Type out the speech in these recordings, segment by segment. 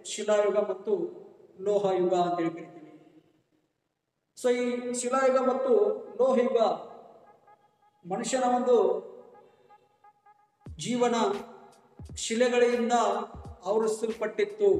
ಶಿಲಾಯುಗ ಮತ್ತು ಲೋಹಯುಗ ಅಂತ ಹೇಳಿ ಕರಿತೀವಿ ಸೊ ಈ ಶಿಲಾಯುಗ ಮತ್ತು ಲೋಹಯುಗ ಮನುಷ್ಯನ ಒಂದು ಜೀವನ ಶಿಲೆಗಳಿಂದ ಆವರಿಸಲ್ಪಟ್ಟಿತ್ತು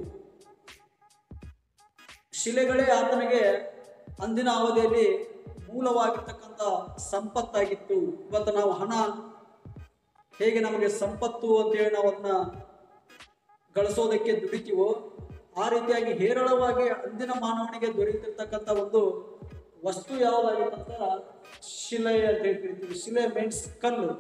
ಶಿಲೆಗಳೇ ಆತನಿಗೆ ಅಂದಿನ ಅವಧಿಯಲ್ಲಿ ಮೂಲವಾಗಿರ್ತಕ್ಕಂಥ ಸಂಪತ್ತಾಗಿತ್ತು ಇವತ್ತು ನಾವು ಹಣ ಹೇಗೆ ನಮಗೆ ಸಂಪತ್ತು ಅಂತೇಳಿ ನಾವು ಅದನ್ನ ಗಳಿಸೋದಕ್ಕೆ ದುಡಿತೀವೋ ಆ ರೀತಿಯಾಗಿ ಹೇರಳವಾಗಿ ಅಂದಿನ ಮಾನವನಿಗೆ ದೊರೆಯುತ್ತಿರ್ತಕ್ಕಂಥ ಒಂದು ವಸ್ತು ಯಾವುದಾಗಿತ್ತಂದ್ರ ಶಿಲೆ ಅಂತ ಹೇಳಿ ಕರಿತೀವಿ ಶಿಲೆ ಮೀನ್ಸ್ ಕಲ್ಲು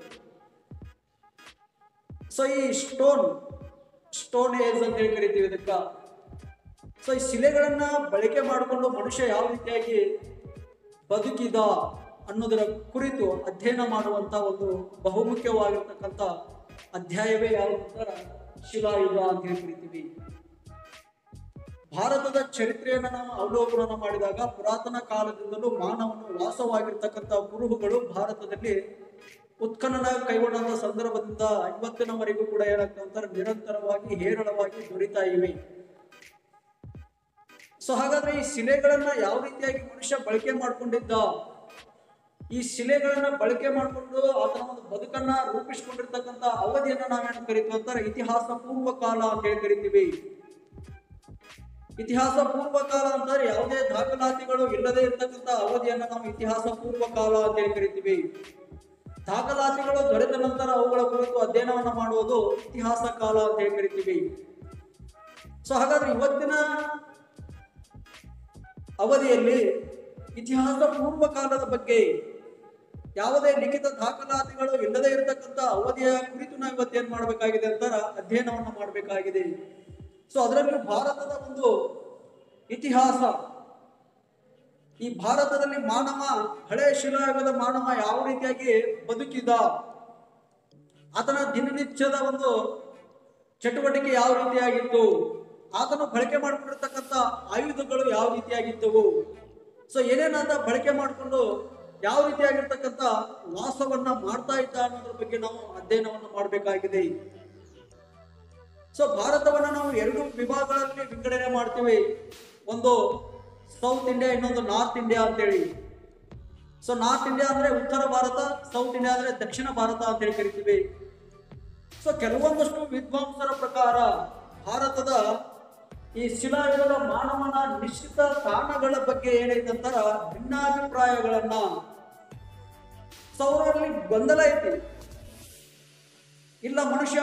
ಸೊ ಈ ಸ್ಟೋನ್ ಸ್ಟೋನ್ ಏಜ್ ಅಂತ ಹೇಳಿ ಕರಿತೀವಿ ಇದಕ್ಕ ಸೊ ಈ ಶಿಲೆಗಳನ್ನ ಬಳಕೆ ಮಾಡಿಕೊಂಡು ಮನುಷ್ಯ ಯಾವ ರೀತಿಯಾಗಿ ಬದುಕಿದ ಅನ್ನೋದರ ಕುರಿತು ಅಧ್ಯಯನ ಮಾಡುವಂತ ಒಂದು ಬಹುಮುಖ್ಯವಾಗಿರ್ತಕ್ಕಂಥ ಅಧ್ಯಾಯವೇ ಯಾವುದು ಶಿಲಾಯುಗ ಅಂತ ಹೇಳಿ ಕರಿತೀವಿ ಭಾರತದ ಚರಿತ್ರೆಯನ್ನು ನಾವು ಅವಲೋಕನ ಮಾಡಿದಾಗ ಪುರಾತನ ಕಾಲದಿಂದಲೂ ಮಾನವನು ವಾಸವಾಗಿರ್ತಕ್ಕಂಥ ಕುರುಹುಗಳು ಭಾರತದಲ್ಲಿ ಉತ್ಖನನ ಕೈಗೊಂಡಂತ ಸಂದರ್ಭದಿಂದ ಇವತ್ತಿನವರೆಗೂ ಕೂಡ ಏನಾಗ್ತದೆ ಅಂತಾರೆ ನಿರಂತರವಾಗಿ ಹೇರಳವಾಗಿ ದೊರೀತಾ ಇವೆ ಸೊ ಹಾಗಾದ್ರೆ ಈ ಶಿಲೆಗಳನ್ನ ಯಾವ ರೀತಿಯಾಗಿ ಮನುಷ್ಯ ಬಳಕೆ ಮಾಡ್ಕೊಂಡಿದ್ದ ಈ ಶಿಲೆಗಳನ್ನ ಬಳಕೆ ಮಾಡಿಕೊಂಡು ಆತನ ಒಂದು ಬದುಕನ್ನ ರೂಪಿಸಿಕೊಂಡಿರ್ತಕ್ಕಂಥ ಅವಧಿಯನ್ನ ನಾವೇನು ಕರಿತೀವಿ ಅಂತಾರೆ ಇತಿಹಾಸ ಪೂರ್ವ ಕಾಲ ಅಂತ ಹೇಳಿ ಕರಿತೀವಿ ಇತಿಹಾಸ ಪೂರ್ವ ಕಾಲ ಅಂತಾರೆ ಯಾವುದೇ ದಾಖಲಾತಿಗಳು ಇಲ್ಲದೆ ಇರ್ತಕ್ಕಂಥ ಅವಧಿಯನ್ನ ನಾವು ಇತಿಹಾಸ ಪೂರ್ವ ಕಾಲ ಅಂತ ಹೇಳಿ ಕರಿತೀವಿ ದಾಖಲಾತಿಗಳು ದೊರೆತ ನಂತರ ಅವುಗಳ ಕುರಿತು ಅಧ್ಯಯನವನ್ನ ಮಾಡುವುದು ಇತಿಹಾಸ ಕಾಲ ಅಂತ ಹೇಳಿ ಕರಿತೀವಿ ಸೊ ಹಾಗಾದ್ರೆ ಇವತ್ತಿನ ಅವಧಿಯಲ್ಲಿ ಇತಿಹಾಸ ಪೂರ್ವ ಕಾಲದ ಬಗ್ಗೆ ಯಾವುದೇ ಲಿಖಿತ ದಾಖಲಾತಿಗಳು ಇಲ್ಲದೆ ಇರತಕ್ಕಂಥ ಅವಧಿಯ ಕುರಿತು ನಾವು ಇವತ್ತೇನ್ ಮಾಡಬೇಕಾಗಿದೆ ಅಂತಾರ ಅಧ್ಯಯನವನ್ನು ಮಾಡಬೇಕಾಗಿದೆ ಸೊ ಅದರಲ್ಲಿ ಭಾರತದ ಒಂದು ಇತಿಹಾಸ ಈ ಭಾರತದಲ್ಲಿ ಮಾನವ ಹಳೆ ಶಿಲಾಯುಗದ ಮಾನವ ಯಾವ ರೀತಿಯಾಗಿ ಬದುಕಿದ ಆತನ ದಿನನಿತ್ಯದ ಒಂದು ಚಟುವಟಿಕೆ ಯಾವ ರೀತಿಯಾಗಿತ್ತು ಆತನು ಬಳಕೆ ಮಾಡಿಕೊಂಡಿರ್ತಕ್ಕಂಥ ಆಯುಧಗಳು ಯಾವ ರೀತಿಯಾಗಿದ್ದವು ಸೊ ಏನೇನಾದ ಬಳಕೆ ಮಾಡಿಕೊಂಡು ಯಾವ ರೀತಿಯಾಗಿರ್ತಕ್ಕಂಥ ವಾಸವನ್ನ ಮಾಡ್ತಾ ಇದ್ದ ಅನ್ನೋದ್ರ ಬಗ್ಗೆ ನಾವು ಅಧ್ಯಯನವನ್ನು ಮಾಡಬೇಕಾಗಿದೆ ಸೊ ಭಾರತವನ್ನ ನಾವು ಎರಡು ವಿಭಾಗಗಳಲ್ಲಿ ವಿಂಗಡಣೆ ಮಾಡ್ತೀವಿ ಒಂದು ಸೌತ್ ಇಂಡಿಯಾ ಇನ್ನೊಂದು ನಾರ್ತ್ ಇಂಡಿಯಾ ಅಂತೇಳಿ ಸೊ ನಾರ್ತ್ ಇಂಡಿಯಾ ಅಂದ್ರೆ ಉತ್ತರ ಭಾರತ ಸೌತ್ ಇಂಡಿಯಾ ಅಂದ್ರೆ ದಕ್ಷಿಣ ಭಾರತ ಅಂತೇಳಿ ಕರಿತೀವಿ ಸೊ ಕೆಲವೊಂದಷ್ಟು ವಿದ್ವಾಂಸರ ಪ್ರಕಾರ ಭಾರತದ ಈ ಶಿಲಾಯುಗದ ಮಾನವನ ನಿಶ್ಚಿತ ತಾಣಗಳ ಬಗ್ಗೆ ಏನೈತೆ ಅಂತಾರ ಭಿನ್ನಾಭಿಪ್ರಾಯಗಳನ್ನ ಸೊ ಅವರಲ್ಲಿ ಗೊಂದಲ ಐತಿ ಇಲ್ಲ ಮನುಷ್ಯ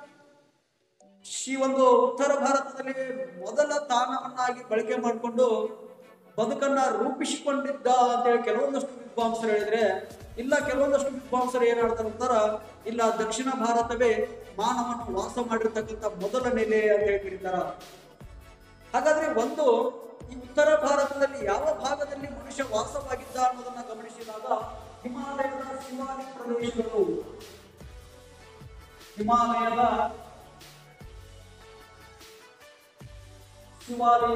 ಈ ಒಂದು ಉತ್ತರ ಭಾರತದಲ್ಲಿ ಮೊದಲ ತಾಣವನ್ನಾಗಿ ಬಳಕೆ ಮಾಡಿಕೊಂಡು ಬದುಕನ್ನ ರೂಪಿಸಿಕೊಂಡಿದ್ದ ಅಂತೇಳಿ ಕೆಲವೊಂದಷ್ಟು ವಿದ್ವಾಂಸರು ಹೇಳಿದ್ರೆ ಇಲ್ಲ ಕೆಲವೊಂದಷ್ಟು ವಿದ್ವಾಂಸರು ಏನ್ ಹೇಳ್ತಾರೆ ಅಂತಾರ ಇಲ್ಲ ದಕ್ಷಿಣ ಭಾರತವೇ ಮಾನವನು ವಾಸ ಮಾಡಿರ್ತಕ್ಕಂಥ ಮೊದಲ ನೆಲೆ ಅಂತ ಹೇಳಿ ಕರೀತಾರ ಹಾಗಾದ್ರೆ ಒಂದು ಈ ಉತ್ತರ ಭಾರತದಲ್ಲಿ ಯಾವ ಭಾಗದಲ್ಲಿ ಮನುಷ್ಯ ವಾಸವಾಗಿದ್ದ ಅನ್ನೋದನ್ನ ಗಮನಿಸಿದಾಗ ಹಿಮಾಲಯದ ಶಿವಾಲಿ ಪ್ರದೇಶಗಳು ಹಿಮಾಲಯದ ಶಿವಾಲಿ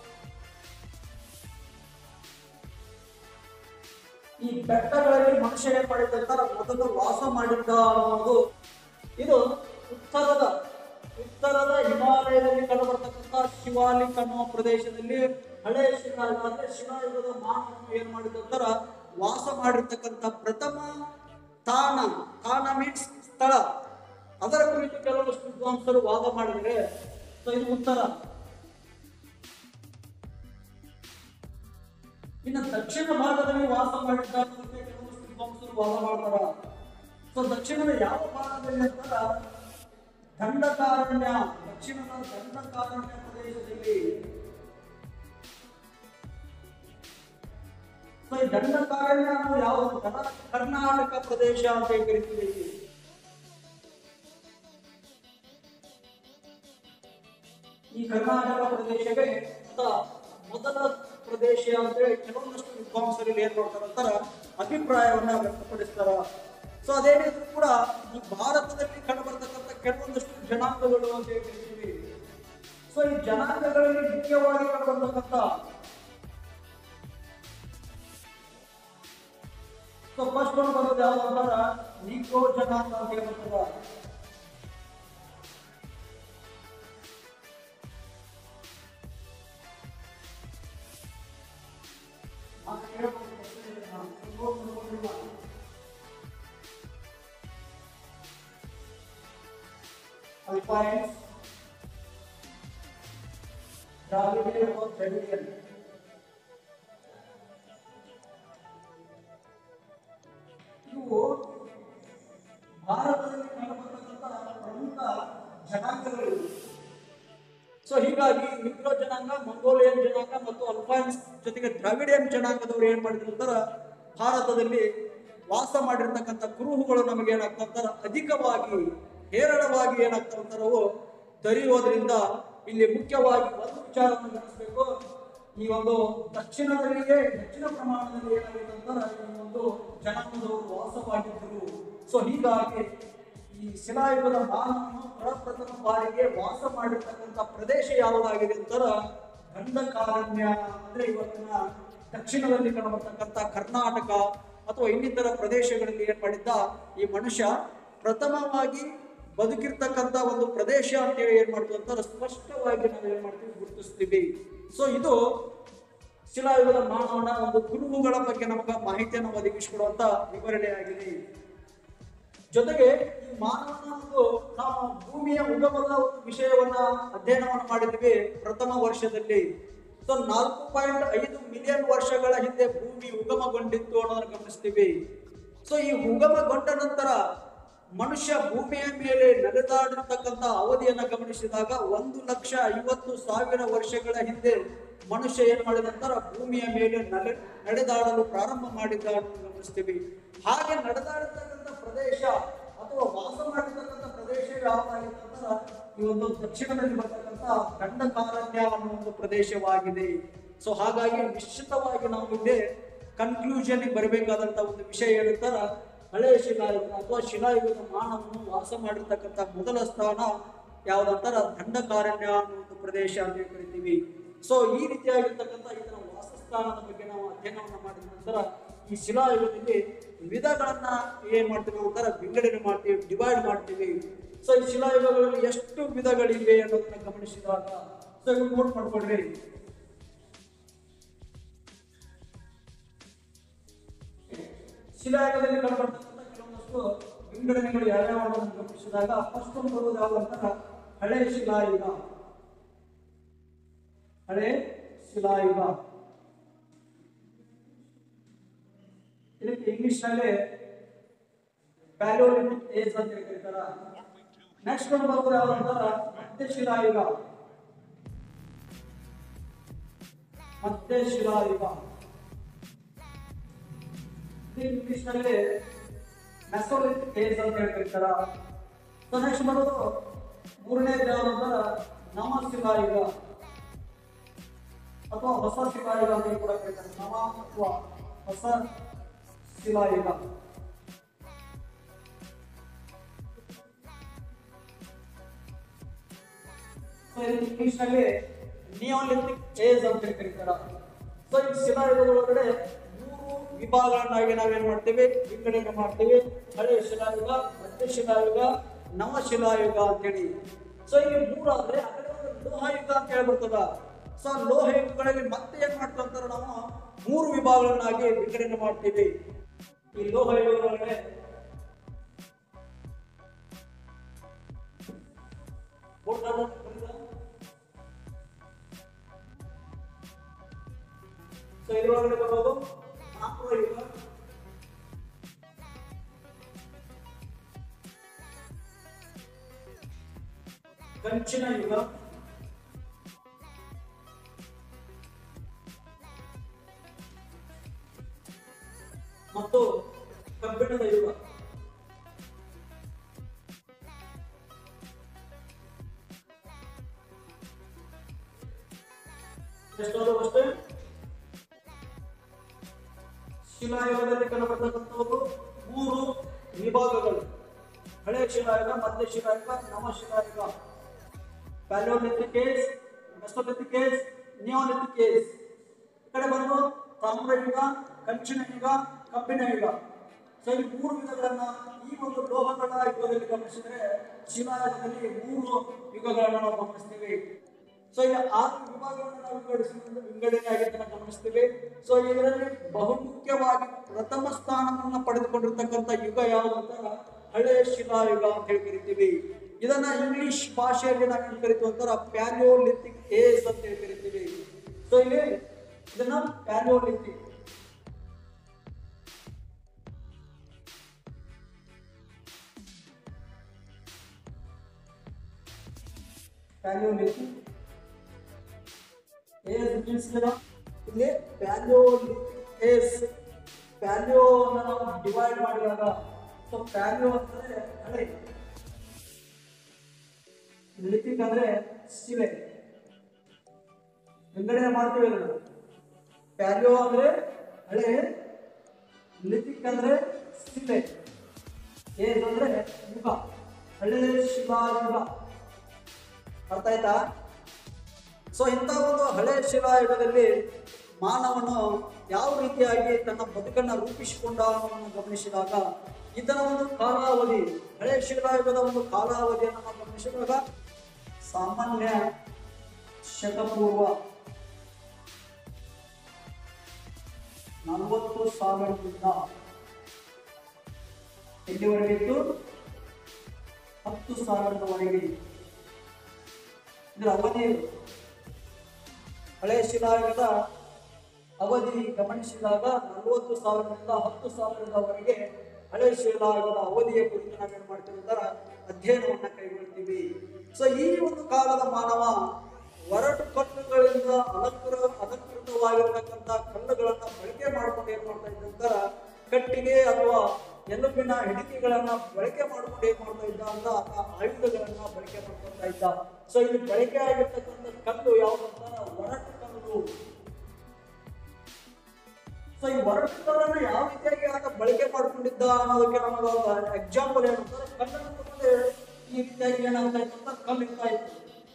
ಈ ಬೆಟ್ಟಗಳಲ್ಲಿ ಮನುಷ್ಯ ಏನ್ ಮಾಡಿದ್ದಂತಾರ ಮೊದಲು ವಾಸ ಮಾಡಿದ್ದ ಅನ್ನೋದು ಇದು ಉತ್ತರದ ಉತ್ತರದ ಹಿಮಾಲಯದಲ್ಲಿ ಕಂಡುಬರ್ತಕ್ಕಂಥ ಶಿವಾಲಿಕ್ ಅನ್ನುವ ಪ್ರದೇಶದಲ್ಲಿ ಹಳೆ ಶಿಲಾಯುಗ ಅಂದ್ರೆ ಶಿಲಾಯುಗದ ಮಾನವನು ಏನ್ ಮಾಡಿದಂತರ ವಾಸ ಮಾಡಿರ್ತಕ್ಕಂಥ ಪ್ರಥಮ ತಾಣ ತಾಣ ಮೀನ್ಸ್ ಸ್ಥಳ ಅದರ ಕುರಿತು ಕೆಲವಷ್ಟು ವಿದ್ವಾಂಸರು ವಾದ ಮಾಡಿದರೆ ಸೊ ಇದು ಉತ್ತರ ಇನ್ನು ದಕ್ಷಿಣ ಭಾಗದಲ್ಲಿ ವಾಸ ಮಾಡಿದ್ದ ಅನ್ನೋದಕ್ಕೆ ಕೆಲವಷ್ಟು ವಿದ್ವಾಂಸರು ವಾದ ಮಾಡ್ತಾರ ಸೊ ದಕ್ಷಿಣದ ಯಾವ ಭಾಗದಲ್ಲಿ ಅಂತಾರ ದಂಡಕಾರಣ್ಯ ದಕ್ಷಿಣದ ದಂಡಕಾರಣ್ಯ ಪ್ರದೇಶದಲ್ಲಿ ಸೊ ಈ ದಂಡಕಾರಣ್ಯ ಅನ್ನೋದು ಯಾವುದು ಕರ್ನಾ- ಕರ್ನಾಟಕ ಪ್ರದೇಶ ಅಂತ ಹೇಳಿ ಕರಿತೀವಿ ಈ ಕರ್ನಾಟಕ ಪ್ರದೇಶವೇ ಅಂತ ಮೊದಲ ಪ್ರದೇಶ ಅಂತೇಳಿ ಕೆಲವೊಂದಷ್ಟು ವಿದ್ವಾಂಸರು ಏನ್ ಮಾಡ್ತಾರ ಅಂತಾರ ಅಭಿಪ್ರಾಯವನ್ನ ವ್ಯಕ್ತಪಡಿಸ್ತಾರ ಸೊ ಅದೇನಿದ್ರು ಕೂಡ ಈ ಭಾರತದಲ್ಲಿ ಕಂಡುಬರ್ತಕ್ಕಂಥ ಕೆಲವೊಂದಷ್ಟು ಜನಾಂಗಗಳು ಅಂತ ಹೇಳಿ ಕರಿತೀವಿ ಸೊ ಈ ಜನಾಂಗಗಳಲ್ಲಿ ಮುಖ್ಯವಾಗಿ ಕಂಡುಬರ್ತಕ್ಕಂಥ ಸೊ ಫಸ್ಟ್ ಒಂದು ಬರೋದು ಯಾವ್ದು ಅಂತಾರ ನಿಗ್ರೋ ಜನಾಂಗ ಅಂತ ಹೇಳಿ ಬರ್ತದ ಅಲ್ಪೈನ್ಸ್ ದ್ರಾವಿಡಿಯನ್ or ದ್ರವಿಡಿಯನ್ ಇವು ಭಾರತದಲ್ಲಿ ಕಂಡುಬರ್ತಕ್ಕಂಥ ಪ್ರಮುಖ ಜನಾಂಗಗಳು ಸೊ ಹೀಗಾಗಿ ಮಿಗ್ರೋ ಜನಾಂಗ ಮಂಗೋಲಿಯನ್ ಜನಾಂಗ ಮತ್ತು ಅಲ್ಫಾನ್ಸ್ ಜೊತೆಗೆ ದ್ರಾವಿಡಿಯನ್ ಜನಾಂಗದವರು ಏನ್ ಮಾಡಿದ್ರು ಅಂತಾರ ಭಾರತದಲ್ಲಿ ವಾಸ ಮಾಡಿರ್ತಕ್ಕಂಥ ಕುರುಹುಗಳು ನಮಗೆ ಏನಾಗ್ತಂತಾರ ಅಧಿಕವಾಗಿ ಹೇರಳವಾಗಿ ಏನಾಗ್ತಂತಾರ ಅವು ದೊರೆಯುವುದರಿಂದ ಇಲ್ಲಿ ಮುಖ್ಯವಾಗಿ ಒಂದು ವಿಚಾರವನ್ನು ಗಮನಿಸಬೇಕು ಈ ಒಂದು ದಕ್ಷಿಣದಲ್ಲಿಯೇ ಹೆಚ್ಚಿನ ಪ್ರಮಾಣದಲ್ಲಿ ಏನಾಗಿದೆ ಅಂತಾರ ಈ ಒಂದು ಜನಾಂಗದವರು ವಾಸವಾಗಿದ್ದರು ಸೊ ಹೀಗಾಗಿ ಈ ಶಿಲಾಯುಗದ ಮಾನವನು ಪ್ರಪ್ರಥಮ ಬಾರಿಗೆ ವಾಸ ಮಾಡಿರ್ತಕ್ಕಂಥ ಪ್ರದೇಶ ಯಾವುದಾಗಿದೆ ಅಂತಾರ ದಂಡಕಾರಣ್ಯ ಅಂದ್ರೆ ಇವತ್ತಿನ ದಕ್ಷಿಣದಲ್ಲಿ ಕಂಡುಬರ್ತಕ್ಕಂಥ ಕರ್ನಾಟಕ ಅಥವಾ ಇನ್ನಿತರ ಪ್ರದೇಶಗಳಲ್ಲಿ ಏನ್ ಮಾಡಿದ್ದ ಈ ಮನುಷ್ಯ ಪ್ರಥಮವಾಗಿ ಬದುಕಿರ್ತಕ್ಕಂಥ ಒಂದು ಪ್ರದೇಶ ಅಂತೇಳಿ ಏನ್ ಮಾಡ್ತೀವಿ ಅಂತಾರ ಸ್ಪಷ್ಟವಾಗಿ ನಾವು ಏನ್ ಮಾಡ್ತೀವಿ ಗುರುತಿಸ್ತೀವಿ ಸೊ ಇದು ಶಿಲಾಯುಗದ ಮಾನವನ ಒಂದು ಕುರುಹುಗಳ ಬಗ್ಗೆ ನಮಗ ಮಾಹಿತಿಯನ್ನು ಒದಗಿಸಿಕೊಡುವಂತ ವಿವರಣೆಯಾಗಿದೆ ಜೊತೆಗೆ ಈ ಮಾನವನ ಒಂದು ನಾವು ಭೂಮಿಯ ಉಗಮದ ಒಂದು ವಿಷಯವನ್ನ ಅಧ್ಯಯನವನ್ನು ಮಾಡಿದ್ವಿ ಪ್ರಥಮ ವರ್ಷದಲ್ಲಿ ಸೊ ನಾಲ್ಕು ಪಾಯಿಂಟ್ ಐದು ಮಿಲಿಯನ್ ವರ್ಷಗಳ ಹಿಂದೆ ಭೂಮಿ ಉಗಮಗೊಂಡಿತ್ತು ಅನ್ನೋದನ್ನ ಗಮನಿಸ್ತೀವಿ ಸೊ ಈ ಉಗಮಗೊಂಡ ನಂತರ ಮನುಷ್ಯ ಭೂಮಿಯ ಮೇಲೆ ನಡೆದಾಡಿರ್ತಕ್ಕಂಥ ಅವಧಿಯನ್ನ ಗಮನಿಸಿದಾಗ ಒಂದು ಲಕ್ಷ ಐವತ್ತು ಸಾವಿರ ವರ್ಷಗಳ ಹಿಂದೆ ಮನುಷ್ಯ ಏನ್ ಮಾಡಿದ ನಂತರ ಭೂಮಿಯ ಮೇಲೆ ನಡೆ ನಡೆದಾಡಲು ಪ್ರಾರಂಭ ಮಾಡಿದ್ದ ಅನ್ನೋದನ್ನ ಗಮನಿಸ್ತೀವಿ ಹಾಗೆ ನಡೆದಾಡಿರ್ತಕ್ಕಂಥ ಪ್ರದೇಶ ಅಥವಾ ವಾಸ ಮಾಡಿರ್ತಕ್ಕಂಥ ಪ್ರದೇಶ ಯಾವುದಾಗಿತ್ತು ಅಂದ್ರೆ ಈ ಒಂದು ದಕ್ಷಿಣದಲ್ಲಿ ಬರ್ತಕ್ಕಂಥ ದಂಡಕಾರಣ್ಯ ಅನ್ನೋ ಒಂದು ಪ್ರದೇಶವಾಗಿದೆ ಸೊ ಹಾಗಾಗಿ ನಿಶ್ಚಿತವಾಗಿ ನಾವು ಇಲ್ಲಿ ಕನ್ಕ್ಲೂಷನ್ ಬರಬೇಕಾದಂತ ಒಂದು ವಿಷಯ ಏನಂತಾರ ಹಳೆಯ ಶಿಲಾಯುಗ ಅಥವಾ ಶಿಲಾಯುಗದ ಮಾನವನು ವಾಸ ಮಾಡಿರ್ತಕ್ಕಂಥ ಮೊದಲ ಸ್ಥಾನ ಯಾವ್ದಂತಾರ ದಂಡಕಾರಣ್ಯ ಅನ್ನೋ ಒಂದು ಪ್ರದೇಶ ಅಂತ ಹೇಳಿ ಕರಿತೀವಿ ಸೊ ಈ ರೀತಿಯಾಗಿರ್ತಕ್ಕಂಥ ಇದರ ವಾಸಸ್ಥಾನದ ಬಗ್ಗೆ ನಾವು ಅಧ್ಯಯನವನ್ನ ಮಾಡಿದ ನಂತರ ಈ ಶಿಲಾಯುಗದಲ್ಲಿ ವಿಧಗಳನ್ನ ಏನ್ ಮಾಡ್ತೀವಿ ಅಂತಾರ ವಿಂಗಡಣೆ ಮಾಡ್ತೀವಿ ಡಿವೈಡ್ ಮಾಡ್ತೀವಿ ಸೊ ಈ ಶಿಲಾಯುಗಗಳಲ್ಲಿ ಎಷ್ಟು ವಿಧಗಳಿವೆ ಅನ್ನೋದನ್ನ ಗಮನಿಸಿದಾಗ ಸೊ ಇವು ನೋಟ್ ಮಾಡ್ಕೊಡ್ರಿ ಶಿಲಾಯುಗದಲ್ಲಿ ಕಂಡುಬರ್ತಕ್ಕಂಥ ಕೆಲವೊಂದಷ್ಟು ವಿಂಗಡಣೆಗಳು ಯಾವ್ಯಾವ ಅನ್ನೋದನ್ನ ಗಮನಿಸಿದಾಗ ಫಸ್ಟ್ ಒಂದು ಬರುವುದು ಯಾವುದು ಅಂತಾರ ಹಳೆ ಶಿಲಾಯುಗ ಹಳೆ ಶಿಲಾಯುಗ ಇದಕ್ಕೆ ಇಂಗ್ಲಿಷ್ ನಲ್ಲಿ ಪ್ಯಾಲಿಯೋಲಿಥಿಕ್ ಏಜ್ ಅಂತ ಹೇಳಿ ಕರೀತಾರ ನೆಕ್ಸ್ಟ್ ಒಂದು ಬರೋದು ಯಾವ್ದು ಅಂತಾರ ಮಧ್ಯಶಿಲಾಯುಗ ಮಧ್ಯಶಿಲಾಯುಗ ಇಂಗ್ಲಿಷ್ ನಲ್ಲಿ ಮೆಸೋಲಿಥಿಕ್ ಏಜ್ ಅಂತ ಹೇಳಿ ಕರೀತಾರ ಸೊ ನೆಕ್ಸ್ಟ್ ಬರೋದು ಮೂರನೇ ಯಾವ್ದು ಅಂತಾರ ನವಶಿಲಾಯುಗ ಅಥವಾ ಹೊಸ ಶಿಲಾಯುಗ ಅಂತ ಕೂಡ ಕರೀತಾರೆ ನವ ಅಥವಾ ಹೊಸ ಶಿಲಾಯುಗ ಸೊ ಇಂಗ್ಲಿಷ್ ನಲ್ಲಿ ನಿಯೋಲಿಥಿಕ್ ಏಜ್ ಅಂತ ಹೇಳಿ ಕರೀತಾರ ಸೊ ಈ ಶಿಲಾಯುಗದ ಒಳಗಡೆ ಮೂರು ವಿಭಾಗಗಳನ್ನಾಗಿ ನಾವೇನ್ ಮಾಡ್ತೀವಿ ವಿಂಗಡಣೆ ಮಾಡ್ತೀವಿ ಹಳೆ ಶಿಲಾಯುಗ ಮಧ್ಯ ಶಿಲಾಯುಗ ನವ ಶಿಲಾಯುಗ ಅಂತೇಳಿ ಸೊ ಇಲ್ಲಿ ಮೂರು ಆದ್ರೆ ಆ ಕಡೆ ಒಂದು ಲೋಹಯುಗ ಅಂತ ಹೇಳಿ ಬರ್ತದ ಸೊ ಲೋಹಯುಗಗಳಲ್ಲಿ ಮತ್ತೆ ಏನ್ ಮಾಡ್ತೀವಿ ಅಂತಾರೆ ನಾವು ಮೂರು ವಿಭಾಗಗಳನ್ನಾಗಿ ವಿಂಗಡಣೆ ಮಾಡ್ತೀವಿ ಈ ಲೋಹಯುಗದೊಳಗಡೆ ಬೋರ್ಡ್ ಅನ್ನು ಬರೆದ? ಸೊ ಇದರೊಳಗಡೆ ಬರೋದು ಆಕ್ರಯುಗ ಕಂಚಿನ ಯುಗ ಮತ್ತು ಕಬ್ಬಿಣದ ಯುಗ ಎಷ್ಟಾದರೂ ಅಷ್ಟೇ ಶಿಲಾಯುಗದಲ್ಲಿ ಕಂಡುಬರ್ತಕ್ಕಂಥದ್ದು ಮೂರು ವಿಭಾಗಗಳು ಹಳೆ ಶಿಲಾಯುಗ ಮಧ್ಯ ಶಿಲಾಯುಗ ನವ ಶಿಲಾಯುಗ Palaeolithic age Mesolithic age Neolithic age ಈ ಕಡೆ ಬಂದು ತಾಮ್ರಯುಗ ಕಂಚಿನ ಯುಗ ಕಬ್ಬಿಣ ಯುಗ ಸೊ ಈ ಮೂರು ವಿಧಗಳನ್ನ ಈ ಒಂದು ಲೋಹಗಳ ಯುಗದಲ್ಲಿ ಗಮನಿಸಿದ್ರೆ ಶಿಲಾಯುಗದಲ್ಲಿ ಮೂರು ಯುಗಗಳನ್ನ ನಾವು ಗಮನಿಸ್ತೀವಿ ಸೊ ಇಲ್ಲಿ ಆರು ವಿಭಾಗಗಳನ್ನು ನಾವು ವಿಂಗಡಿಸಿ ವಿಂಗಡಣೆ ಆಗಿದ್ದನ್ನ ಗಮನಿಸ್ತೀವಿ ಸೊ ಇದರಲ್ಲಿ ಬಹುಮುಖ್ಯವಾಗಿ ಪ್ರಥಮ ಸ್ಥಾನವನ್ನ ಪಡೆದುಕೊಂಡಿರ್ತಕ್ಕಂಥ ಯುಗ ಯಾವುದು ಅಂತ ಹಳೆಯ ಶಿಲಾಯುಗ ಅಂತ ಹೇಳಿ ಕರಿತೀವಿ ಇದನ್ನ ಇಂಗ್ಲಿಷ್ ಭಾಷೆಯಲ್ಲಿ ನಾವು ಏನ್ ಕರಿತೀವಿ ಅಂತಾರ ಪ್ಯಾಲಿಯೋಲಿಥಿಕ್ ಏಜ್ ಅಂತ ಹೇಳಿ ಕರಿತೀವಿ ಸೊ ಇಲ್ಲಿ ಇದನ್ನ ಪ್ಯಾಲಿಯೋಲಿಥಿಕ್ ಪ್ಯಾಲಿಯೋಲಿಥಿಕ್ ಏಜ್ ಮೀನ್ಸ್ ಇಲ್ಲಿ ಪ್ಯಾಲಿಯೋಲಿಥಿಕ್ ಏಜ್ ಪ್ಯಾಲಿಯೋ ನಾವು ಡಿವೈಡ್ ಮಾಡಿದಾಗ ಸೊ ಪ್ಯಾಲಿಯೋ ಅಂದ್ರೆ ಹಳೆ ಲಿಥಿಕ್ ಅಂದ್ರೆ ಶಿಲೆ ವಿಂಗಡಣೆ ಮಾಡ್ತೀವಿ ಅದನ್ನ ಪ್ಯಾಲಿಯೋ ಅಂದ್ರೆ ಹಳೆ ಲಿಥಿಕ್ ಅಂದ್ರೆ ಶಿಲೆ ಏಜ್ ಅಂದ್ರೆ ಯುಗ ಹಳೆ ಶಿಲಾ ಯುಗ ಅರ್ಥ ಆಯ್ತಾ ಸೊ ಇಂಥ ಒಂದು ಹಳೆ ಶಿಲಾಯುಗದಲ್ಲಿ ಮಾನವನು ಯಾವ ರೀತಿಯಾಗಿ ತನ್ನ ಬದುಕನ್ನು ರೂಪಿಸಿಕೊಂಡ ಅನ್ನೋದನ್ನು ಗಮನಿಸಿದಾಗ ಇದರ ಒಂದು ಕಾಲಾವಧಿ ಹಳೆ ಶಿಲಾಯುಗದ ಒಂದು ಕಾಲಾವಧಿಯನ್ನು ನಾವು ಗಮನಿಸಿದಾಗ ಸಾಮಾನ್ಯ ಶತಪೂರ್ವ ನಲವತ್ತು ಸಾವಿರದಿಂದ ಎಲ್ಲಿವರೆಗಿತ್ತು ಹತ್ತು ಸಾವಿರದವರೆಗೆ ಇದರ ಅವಧಿ ಇದು. ಹಳೆ ಶಿಲಾಯುಗದ ಅವಧಿ ಗಮನಿಸಿದಾಗ ನಲವತ್ತು ಸಾವಿರದಿಂದ ಹತ್ತು ಸಾವಿರದವರೆಗೆ ಹಳೆ ಶಿಲಾಯುಗದ ಅವಧಿಯ ಕುರಿತು ನಾವೇನ್ ಮಾಡ್ತೀವಿ ಅಂತಾರ ಅಧ್ಯಯನವನ್ನ ಕೈಗೊಳ್ತೀವಿ ಸೊ ಈ ಒಂದು ಕಾಲದ ಮಾನವ ಒರಟು ಕಲ್ಲುಗಳಿಂದ ಅಲಂಕೃತ ಅಲಂಕೃತವಾಗಿರ್ತಕ್ಕಂಥ ಕಲ್ಲುಗಳನ್ನ ಬಳಕೆ ಮಾಡ್ಕೊಂಡು ಏನ್ ಮಾಡ್ತಾ ಇದ್ದ ಅಂತಾರ ಕಟ್ಟಿಗೆ ಅಥವಾ ಎಲುಬಿನ ಹಿಡಿಕೆಗಳನ್ನ ಬಳಕೆ ಮಾಡ್ಕೊಂಡು ಏನ್ ಮಾಡ್ತಾ ಇದ್ದ ಅಂತ ಆ ಆಯುಧಗಳನ್ನ ಬಳಕೆ ಮಾಡ್ಕೊಳ್ತಾ ಇದ್ದ ಸೊ ಇಲ್ಲಿ ಬಳಕೆ ಆಗಿರ್ತಕ್ಕಂಥ ಕಲ್ಲು ಯಾವ್ದಂತಾರ ಒರಟು ಕಲ್ಲು ಸೊ ಈ ಒರಟು ಕಲ್ಲನ್ನ ಯಾವ ರೀತಿಯಾಗಿ ಆತ ಬಳಕೆ ಮಾಡ್ಕೊಂಡಿದ್ದ ಅನ್ನೋದಕ್ಕೆ ನಮಗೆ ಒಂದು ಎಕ್ಸಾಂಪಲ್ ಏನಂತಾರೆ ಕಲ್ಲನ್ನು ತಗೊಂಡು ಈ ರೀತಿಯಾಗಿ ಏನಾಗ್ತಾ ಇತ್ತು ಅಂತ ಕಲ್ಲು ಇರ್ತಾ ಇತ್ತು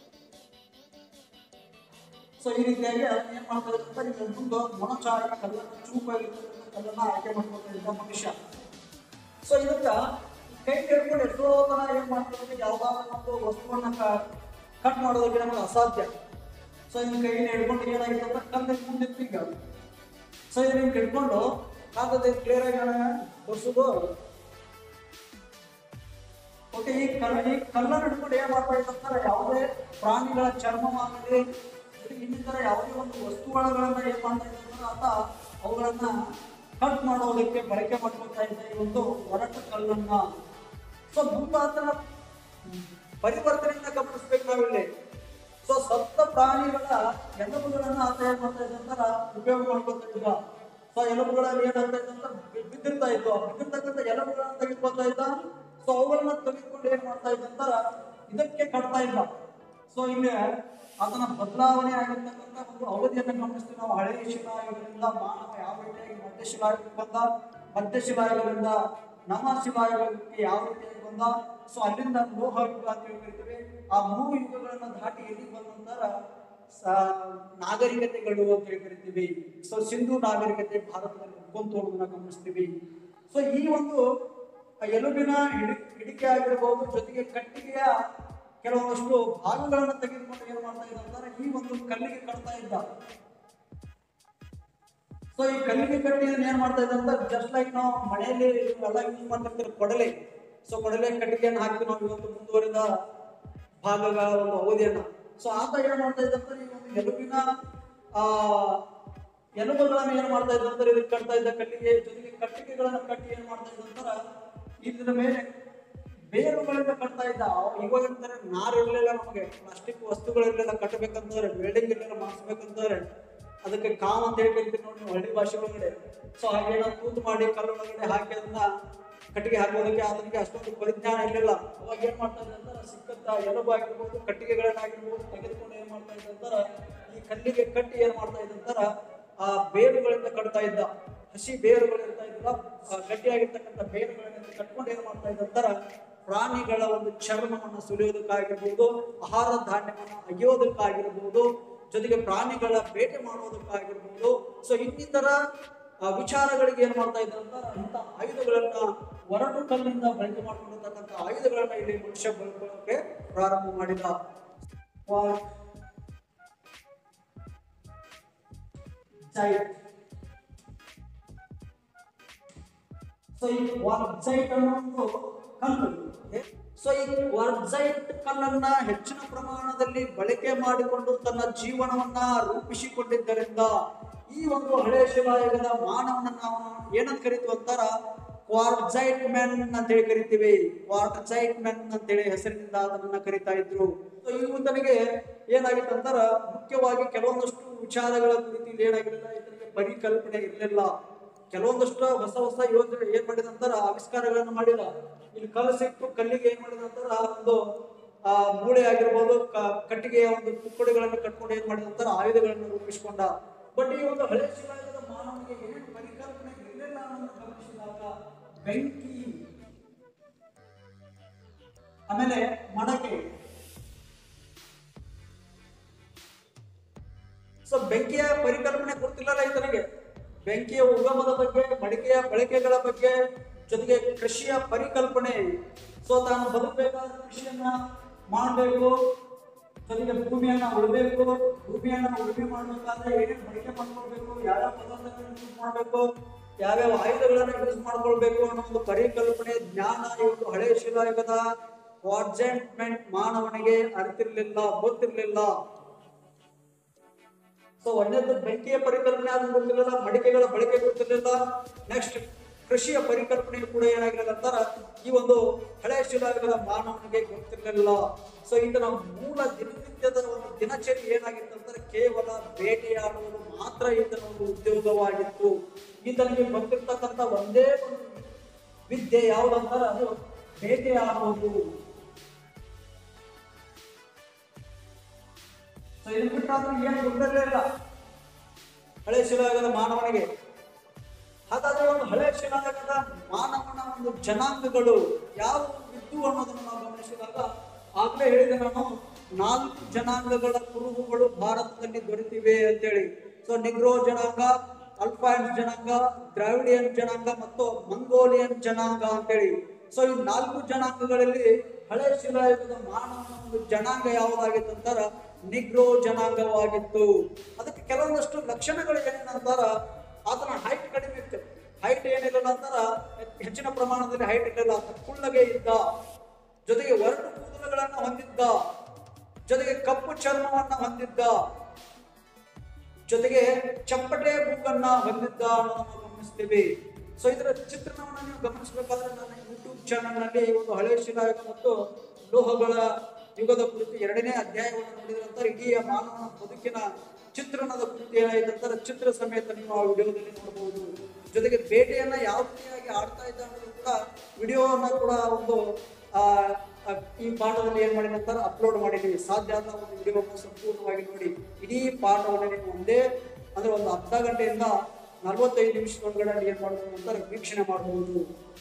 ಸೊ ಈ ರೀತಿಯಾಗಿ ಅದನ್ನ ಏನ್ ಮಾಡ್ತಾ ಇದ್ದ ಅಂತ ಇಲ್ಲಿ ಮುಂದೆ ಮೊಣಚಾರಿ ಕಲ್ಲನ್ನು ಚೂಪಾಗಿರ್ತಕ್ಕಂಥ ಕಲ್ಲನ್ನ ಆಯ್ಕೆ ಮಾಡ್ಕೊಳ್ತಾ ಇದ್ದ ಮನುಷ್ಯ ಸೊ ಇದಕ್ಕ ಕೈ ಹಿಡ್ಕೊಂಡು ಎಷ್ಟೋ ತನ ಏನ್ ಮಾಡ್ತಾರೆ ಯಾವ್ದಾದ್ರು ಒಂದು ವಸ್ತುವನ್ನ ಕಟ್ ಮಾಡೋದಕ್ಕೆ ನಮಗೆ ಅಸಾಧ್ಯ ಸೊ ಇನ್ನು ಕೈನ ಹಿಡ್ಕೊಂಡು ಏನಾಗಿದೆ ಅಂತ ಕಲ್ಲು ಮುಂದಿತ್ತು ಈಗ ಸೊ ಇದನ್ನ ಹಿಂಗ್ ಹಿಡ್ಕೊಂಡು ಕಾಗದ ಕ್ಲಿಯರ್ ಆಗಿ ತೋರಿಸೋದು ಓಕೆ ಈ ಕಲ್ಲ ಈ ಕಲ್ಲನ್ನು ಹಿಡ್ಕೊಂಡು ಏನ್ ಮಾಡ್ತಾ ಇದ್ದಂತಾರೆ ಯಾವುದೇ ಪ್ರಾಣಿಗಳ ಚರ್ಮವಾಗಲಿ ಇನ್ನಿತರ ಯಾವುದೇ ಒಂದು ವಸ್ತುಗಳನ್ನ ಏನ್ ಮಾಡ್ತಾ ಇದ್ದಂದ್ರೆ ಆತ ಅವುಗಳನ್ನ ಕಟ್ ಮಾಡೋದಕ್ಕೆ ಬಳಕೆ ಮಾಡ್ಕೊತಾ ಇದ್ದ ಈ ಒಂದು ಒರಟು ಕಲ್ಲನ್ನ ಸೊ ಮುಂದೆ ಆತನ ಪರಿವರ್ತನೆಯನ್ನ ಗಮನಿಸ್ಬೇಕು ನಾವಿಲ್ಲಿ ಸೊ ಸತ್ತ ಪ್ರಾಣಿಗಳ ಎಲುಬುಗಳನ್ನ ಆತ ಏನ್ ಮಾಡ್ತಾ ಇದ್ದಂತಾರ ಉಪಯೋಗ ಮಾಡ್ಕೊತಾ ಇದ್ದ ಸೊ ಎಲುಬುಗಳಲ್ಲಿ ಏನಾಗ್ತಾ ಇದ್ದಂತ ಬಿದ್ದಿರ್ತಾ ಇತ್ತು ಆ ಬಿದ್ದಿರ್ತಕ್ಕಂಥ ಎಲುಬುಗಳನ್ನ ತೆಗೆದುಕೊಳ್ತಾ ಇದ್ದ ಸೊ ಅವುಗಳನ್ನ ತೆಗೆದುಕೊಂಡು ಏನ್ ಮಾಡ್ತಾ ಇದ್ದಂತಾರ ಇದಕ್ಕೆ ಕಟ್ತಾ ಇಲ್ಲ ಸೊ ಇಲ್ಲಿ ಅದನ್ನ ಬದಲಾವಣೆ ಆಗಿರ್ತಕ್ಕಂಥ ಒಂದು ಅವಧಿಯನ್ನು ಗಮನಿಸ್ತೀವಿ ನಾವು ಹಳೆಯ ಶಿಲಾಯುಗದಿಂದ ಮಾನವ ಯಾವ ರೀತಿಯಾಗಿ ಮಧ್ಯ ಶಿಲಾಯುಗಕ್ಕೆ ಬಂದ ಮಧ್ಯ ಶಿಲಾಯುಗದಿಂದ ನವ ಶಿಲಾಯುಗಕ್ಕೆ ಯಾವ ರೀತಿಯಾಗಿ ಬಂದ ಸೊ ಅಲ್ಲಿಂದ ಲೋಹ ಯುಗ ಅಂತ ಹೇಳಿ ಕರಿತೀವಿ ಆ ಮೂರು ಯುಗಗಳನ್ನ ದಾಟಿ ಎಲ್ಲಿಗೆ ಬಂದ ನಂತರ ಸ- ನಾಗರಿಕತೆಗಳು ಅಂತ ಹೇಳಿ ಕರಿತೀವಿ ಸೊ ಸಿಂಧು ನಾಗರಿಕತೆ ಭಾರತದಲ್ಲಿ ಉಟ್ಕೊಂತ ಹೋಗೋದನ್ನ ಗಮನಿಸ್ತೀವಿ ಸೊ ಈ ಒಂದು ಎಲುಬಿನ ಹಿಡಿ ಹಿಡಿಕೆ ಆಗಿರಬಹುದು ಜೊತೆಗೆ ಕಟ್ಟಿಗೆಯ ಕೆಲವೊಂದಷ್ಟು ಭಾಗಗಳನ್ನ ತೆಗೆದುಕೊಂಡು ಏನ್ ಮಾಡ್ತಾ ಇದ್ದ ಅಂತಾರೆ ಈ ಒಂದು ಕಲ್ಲಿಗೆ ಕಟ್ತಾ ಇದ್ದ ಸೊ ಈ ಕಲ್ಲಿಗೆ ಕಟ್ಟಿ ಇದನ್ನ ಏನ್ ಮಾಡ್ತಾ ಇದ್ದ ಅಂತ ಜಸ್ಟ್ ಲೈಕ್ ನಾವು ಮನೆಯಲ್ಲಿ ಎಲ್ಲ ಯೂಸ್ ಮಾಡ್ತಿರ್ತೀವಿ ಕೊಡಲೆ ಸೊ ಕೊಡಲೆ ಕಟ್ಟಿಗೆಯನ್ನು ಹಾಕಿ ನಾವು ಇವತ್ತು ಮುಂದುವರಿದ ಭಾಗಗಳ ಒಂದು ಅವಧಿಯನ್ನ ಸೊ ಆತ ಏನ್ ಮಾಡ್ತಾ ಇದ್ದ ಅಂದ್ರೆ ಈ ಒಂದು ಎಲುಬಿನ ಆ ಎಲುಬುಗಳನ್ನ ಏನ್ ಮಾಡ್ತಾ ಇದ್ದ ಅಂದ್ರೆ ಇದಕ್ಕೆ ಕಟ್ತಾ ಇದ್ದ ಕಟ್ಟಿಗೆ ಜೊತೆಗೆ ಕಟ್ಟಿಗೆಗಳನ್ನ ಕಟ್ಟಿ ಏನ್ ಮಾಡ್ತಾ ಇದ್ದ ಅಂತಾರ ಇದ್ರ ಮೇಲೆ ಬೇರುಗಳಿಂದ ಕಟ್ತಾ ಇದ್ದ ಅವ್- ಇವಾಗ ಅಂತಾರೆ ನಾರು ಇರ್ಲಿಲ್ಲ ನಮಗೆ ಪ್ಲಾಸ್ಟಿಕ್ ವಸ್ತುಗಳಿರ್ಲಿಲ್ಲ ಕಟ್ಟಬೇಕಂತಾರೆ ಬಿಲ್ಡಿಂಗ್ ಇರ್ಲಿಲ್ಲ ಮಾಡಿಸ್ಬೇಕಂತಾರೆ ಅದಕ್ಕೆ ಕಾಮ್ ಅಂತ ಹೇಳಿ ಕರಿತೀವಿ ನೋಡಿ ನೀವು ಹಳ್ಳಿ ಭಾಷೆ ಒಳಗಡೆ ಸೊ ಹಾಗೆ ನಾವು ತೂತು ಮಾಡಿ ಕಲ್ಲೊಳಗಡೆ ಹಾಕಿ ಅದನ್ನ ಕಟ್ಟಿಗೆ ಹಾಕೋದಕ್ಕೆ ಅದಕ್ಕೆ ಅಷ್ಟೊಂದು ಪರಿಜ್ಞಾನ ಇರಲಿಲ್ಲ ಅವಾಗ ಏನ್ ಮಾಡ್ತಾ ಇದ್ದ ಅಂತಾರ ಸಿಕ್ಕಂತ ಎಲುಬು ಆಗಿರ್ಬೋದು ಕಟ್ಟಿಗೆಗಳನ್ನಾಗಿರ್ಬೋದು ತೆಗೆದುಕೊಂಡು ಏನ್ ಮಾಡ್ತಾ ಇದ್ದ ಅಂತಾರ ಈ ಕಲ್ಲಿಗೆ ಕಟ್ಟಿ ಏನ್ ಮಾಡ್ತಾ ಇದ್ದ ಅಂತಾರ ಆ ಬೇರುಗಳಿಂದ ಕಟ್ತಾ ಇದ್ದ ಹಸಿ ಬೇರುಗಳು ಇರ್ತಾ ಇದ್ದಿಲ್ಲ ಆ ಗಟ್ಟಿಯಾಗಿರ್ತಕ್ಕಂಥ ಬೇರುಗಳನ್ನ ಕಟ್ಕೊಂಡು ಏನ್ ಮಾಡ್ತಾ ಇದ್ದ ಅಂತಾರ ಪ್ರಾಣಿಗಳ ಒಂದು ಚರ್ಮವನ್ನು ಸುಲಿಯೋದಕ್ಕಾಗಿರ್ಬೋದು ಆಹಾರ ಧಾನ್ಯವನ್ನ ಅಗಿಯೋದಕ್ಕಾಗಿರ್ಬೋದು ಜೊತೆಗೆ ಪ್ರಾಣಿಗಳ ಬೇಟೆ ಮಾಡೋದಕ್ಕಾಗಿರ್ಬೋದು ಸೊ ಇನ್ನಿತರ ಆ, ವಿಚಾರಗಳಿಗೆ ಏನ್ ಮಾಡ್ತಾ ಇದ್ದಾರೆ ಅಂತ ಇಂಥ ಆಯುಧಗಳನ್ನ ಒರಟು ಕಲ್ಲಿಂದ ಬಳಕೆ ಮಾಡ್ಕೊಂಡಿರ್ತಕ್ಕಂಥ ಆಯುಧಗಳನ್ನ ಇಲ್ಲಿ ಮನುಷ್ಯ ಬಳಕೊಳ್ಳೋಕೆ ಪ್ರಾರಂಭ ಮಾಡಿದ ವಾ- ಜೈಟ್ ಸೊ ಈ ವಾರ್ಜೈಟ್ ಅನ್ನೋ ಒಂದು ಕಲ್ಲು ಸೊ ಸೊ ಈ ಕ್ವಾರ್ಜೈಟ್ ಕಲ್ಲನ್ನ ಹೆಚ್ಚಿನ ಪ್ರಮಾಣದಲ್ಲಿ ಬಳಕೆ ಮಾಡಿಕೊಂಡು ತನ್ನ ಜೀವನವನ್ನ ರೂಪಿಸಿಕೊಂಡಿದ್ದರಿಂದ ಈ ಒಂದು ಹಳೆ ಶಿಲಾಯುಗದ ಮಾನವನ ನಾವು ಏನಂತ ಕರಿತೀವಿ ಅಂತಾರ ಕ್ವಾರ್ಜೈಟ್ ಮ್ಯಾನ್ ಅಂತ ಹೇಳಿ ಕರಿತೀವಿ ಕ್ವಾರ್ಜೈಟ್ ಮ್ಯಾನ್ ಅಂತೇಳಿ ಹೆಸರಿನಿಂದ ಅದನ್ನ ಕರಿತಾ ಇದ್ರು ಸೊ ಇವನಿಗೆ ಏನಾಗಿತ್ತು ಅಂತಾರ ಮುಖ್ಯವಾಗಿ ಕೆಲವೊಂದಷ್ಟು ವಿಚಾರಗಳ ಕುರಿತು ಇಲ್ಲಿ ಏನಾಗಿರಲಿಲ್ಲ ಇದಕ್ಕೆ ಪರಿಕಲ್ಪನೆ ಇರಲಿಲ್ಲ ಕೆಲವೊಂದಷ್ಟು ಹೊಸ ಹೊಸ ಯೋಜನೆ ಏನ್ ಮಾಡಿದ ಅಂತಾರ ಆವಿಷ್ಕಾರಗಳನ್ನು ಮಾಡಿದ ಇಲ್ಲಿ ಕಲ್ಲು ಸಿಕ್ತು ಕಲ್ಲಿಗೆ ಏನ್ ಮಾಡಿದ ಅಂತಾರ ಒಂದು ಆ ಮೂಳೆ ಆಗಿರ್ಬೋದು ಕ- ಕಟ್ಟಿಗೆಯ ಒಂದು ತುಕ್ಕಡಿಗಳನ್ನು ಕಟ್ಕೊಂಡು ಏನ್ ಮಾಡಿದ ಅಂತಾರ ಆಯುಧಗಳನ್ನು ರೂಪಿಸಿಕೊಂಡ ಬಟ್ ಈ ಒಂದು ಹಳೆ ಶಿಲಾಯುಗದ ಮಾನವನಿಗೆ ಏನು ಪರಿಕಲ್ಪನೆ ಇರಲಿಲ್ಲ ಅನ್ನೋದನ್ನ ಗಮನಿಸಿದಾಗ ಬೆಂಕಿ ಆಮೇಲೆ ಮಡಕೆ ಸೊ ಬೆಂಕಿಯ ಪರಿಕಲ್ಪನೆ ಗೊತ್ತಿಲ್ಲಲ್ಲ ಈತನಿಗೆ ಬೆಂಕಿಯ ಉಗಮದ ಬಗ್ಗೆ ಮಡಿಕೆಯ ಬಳಕೆಗಳ ಬಗ್ಗೆ ಜೊತೆಗೆ ಕೃಷಿಯ ಪರಿಕಲ್ಪನೆ ಸೊ ತಾನು ಬದುಕಬೇಕಾದ ಕೃಷಿಯನ್ನ ಮಾಡಬೇಕು ಜೊತೆಗೆ ಭೂಮಿಯನ್ನ ಉಳಬೇಕು ಭೂಮಿಯನ್ನ ಉಳುಮೆ ಮಾಡಬೇಕಾದ್ರೆ ಏನೇನು ಬಳಕೆ ಮಾಡ್ಕೊಳ್ಬೇಕು ಯಾವ್ಯಾವ ಪದಾರ್ಥಗಳನ್ನ ಯೂಸ್ ಮಾಡಬೇಕು ಯಾವ್ಯಾವ ಆಯುಧಗಳನ್ನ ಯೂಸ್ ಮಾಡ್ಕೊಳ್ಬೇಕು ಅನ್ನೋ ಒಂದು ಪರಿಕಲ್ಪನೆ ಜ್ಞಾನ ಈ ಒಂದು ಹಳೆ ಶಿಲಾಯುಗದ ವಾರ್ಜೆಂಟ್ಮೆಂಟ್ ಮಾನವನಿಗೆ ಅರಿತಿರ್ಲಿಲ್ಲ ಗೊತ್ತಿರ್ಲಿಲ್ಲ ಸೊ ಒಂದನೇದು ಬೆಂಕಿಯ ಪರಿಕಲ್ಪನೆ ಅದು ಗೊತ್ತಿರಲಿಲ್ಲ ಮಡಿಕೆಗಳ ಬಳಕೆ ಗೊತ್ತಿರಲಿಲ್ಲ ನೆಕ್ಸ್ಟ್ ಕೃಷಿಯ ಪರಿಕಲ್ಪನೆ ಕೂಡ ಏನಾಗಿರಲ್ಲ ಅಂತಾರ ಈ ಒಂದು ಹಳೆ ಶಿಲಾಯುಗದ ಮಾನವನಿಗೆ ಗೊತ್ತಿರಲಿಲ್ಲ ಸೊ ಇದರ ಮೂಲ ದಿನನಿತ್ಯದ ಒಂದು ದಿನಚರಿ ಏನಾಗಿತ್ತು ಅಂತಾರೆ ಕೇವಲ ಬೇಟೆಯಾಡುವುದು ಮಾತ್ರ ಈತನ ಒಂದು ಉದ್ಯೋಗವಾಗಿತ್ತು ಈತನಿಗೆ ಗೊತ್ತಿರ್ತಕ್ಕಂಥ ಒಂದೇ ಒಂದು ವಿದ್ಯೆ ಯಾವುದಂತಾರ ಅದು ಬೇಟೆಯಾಡುವುದು ಸೊ ಇದನ್ನ ಬಿಟ್ಟಾದ್ರೂ ಏನು ಗೊತ್ತಿರಲೇ ಇಲ್ಲ ಹಳೆ ಶಿಲಾಯುಗದ ಮಾನವನಿಗೆ ಹಾಗಾದ್ರೆ ಒಂದು ಹಳೆ ಶಿಲಾಯುಗದ ಮಾನವನ ಒಂದು ಜನಾಂಗಗಳು ಯಾವ ಇದ್ದು ಅನ್ನೋದನ್ನು ನಾವು ಗಮನಿಸಿದಾಗ ಆಗ್ಲೇ ಹೇಳಿದೆ ನಾನು ನಾಲ್ಕು ಜನಾಂಗಗಳ ಕುರುಹುಗಳು ಭಾರತದಲ್ಲಿ ದೊರೆತಿವೆ ಅಂತೇಳಿ ಸೊ ನಿಗ್ರೋ ಜನಾಂಗ ಅಲ್ಫೈನ್ಸ್ ಜನಾಂಗ ದ್ರಾವಿಡಿಯನ್ ಜನಾಂಗ ಮತ್ತು ಮಂಗೋಲಿಯನ್ ಜನಾಂಗ ಅಂತೇಳಿ ಸೊ ಈ ನಾಲ್ಕು ಜನಾಂಗಗಳಲ್ಲಿ ಹಳೆ ಶಿಲಾಯುಗದ ಮಾನವನ ಒಂದು ಜನಾಂಗ ಯಾವುದಾಗಿತ್ತು ಅಂತಾರ ನಿಗ್ರೋ ಜನಾಂಗವಾಗಿತ್ತು ಅದಕ್ಕೆ ಕೆಲವೊಂದಷ್ಟು ಲಕ್ಷಣಗಳು ಏನಂತಾರ ಆತನ ಹೈಟ್ ಕಡಿಮೆ ಇತ್ತು ಹೈಟ್ ಏನಿರಲಿಲ್ಲ ಅಂತಾರ ಹೆಚ್ಚಿನ ಪ್ರಮಾಣದಲ್ಲಿ ಹೈಟ್ ಇರಲಿಲ್ಲ ಆತ ಕುಳ್ಳಗೆ ಇದ್ದ ಜೊತೆಗೆ ಒರಟು ಕೂದಲುಗಳನ್ನು ಹೊಂದಿದ್ದ ಜೊತೆಗೆ ಕಪ್ಪು ಚರ್ಮವನ್ನ ಹೊಂದಿದ್ದ ಜೊತೆಗೆ ಚಪ್ಪಟೆ ಮೂಗನ್ನ ಹೊಂದಿದ್ದ ಅನ್ನೋದನ್ನ ಗಮನಿಸ್ತೀವಿ ಸೊ ಇದರ ಚಿತ್ರಣವನ್ನ ನೀವು ಗಮನಿಸಬೇಕಾದ್ರೆ ನನ್ನ ಯೂಟ್ಯೂಬ್ ಚಾನಲ್ ನಲ್ಲಿ ಈ ಒಂದು ಹಳೆ ಶಿಲಾಯುಗ ಮತ್ತು ಲೋಹಗಳ ಯುಗದ ಕುರಿತು ಎರಡನೇ ಅಧ್ಯಾಯವನ್ನು ನೋಡಿದ್ರಂತ ಇಡೀ ಮಾನವನ ಬದುಕಿನ ಚಿತ್ರಣದ ಕುರಿತು ಏನಾಯ್ತು ಅಂತಾರೆ ಚಿತ್ರ ಸಮೇತ ನೀವು ಆ ವಿಡಿಯೋದಲ್ಲಿ ನೋಡಬಹುದು ಜೊತೆಗೆ ಬೇಟೆಯನ್ನ ಯಾವ ರೀತಿಯಾಗಿ ಆಡ್ತಾ ಇದ್ದ ಅನ್ನೋದು ಕೂಡ ವಿಡಿಯೋವನ್ನ ಕೂಡ ಒಂದು ಆ ಆ, ಈ ಪಾಠದಲ್ಲಿ ಏನ್ ಮಾಡಿ ಅಂತಾರೆ ಅಪ್ಲೋಡ್ ಮಾಡಿದೀವಿ ಸಾಧ್ಯ ಆದ ಒಂದು ವಿಡಿಯೋವನ್ನು ಸಂಪೂರ್ಣವಾಗಿ ನೋಡಿ ಇಡೀ ಪಾಠವನ್ನು ನೀವು ಒಂದೇ ಅಂದ್ರೆ ಒಂದು ಅರ್ಧ ಗಂಟೆಯಿಂದ ನಲವತ್ತೈದು ನಿಮಿಷದ ಒಳಗಡೆ ಏನ್ ಮಾಡಬಹುದು ಅಂತಾರೆ ವೀಕ್ಷಣೆ ಮಾಡಬಹುದು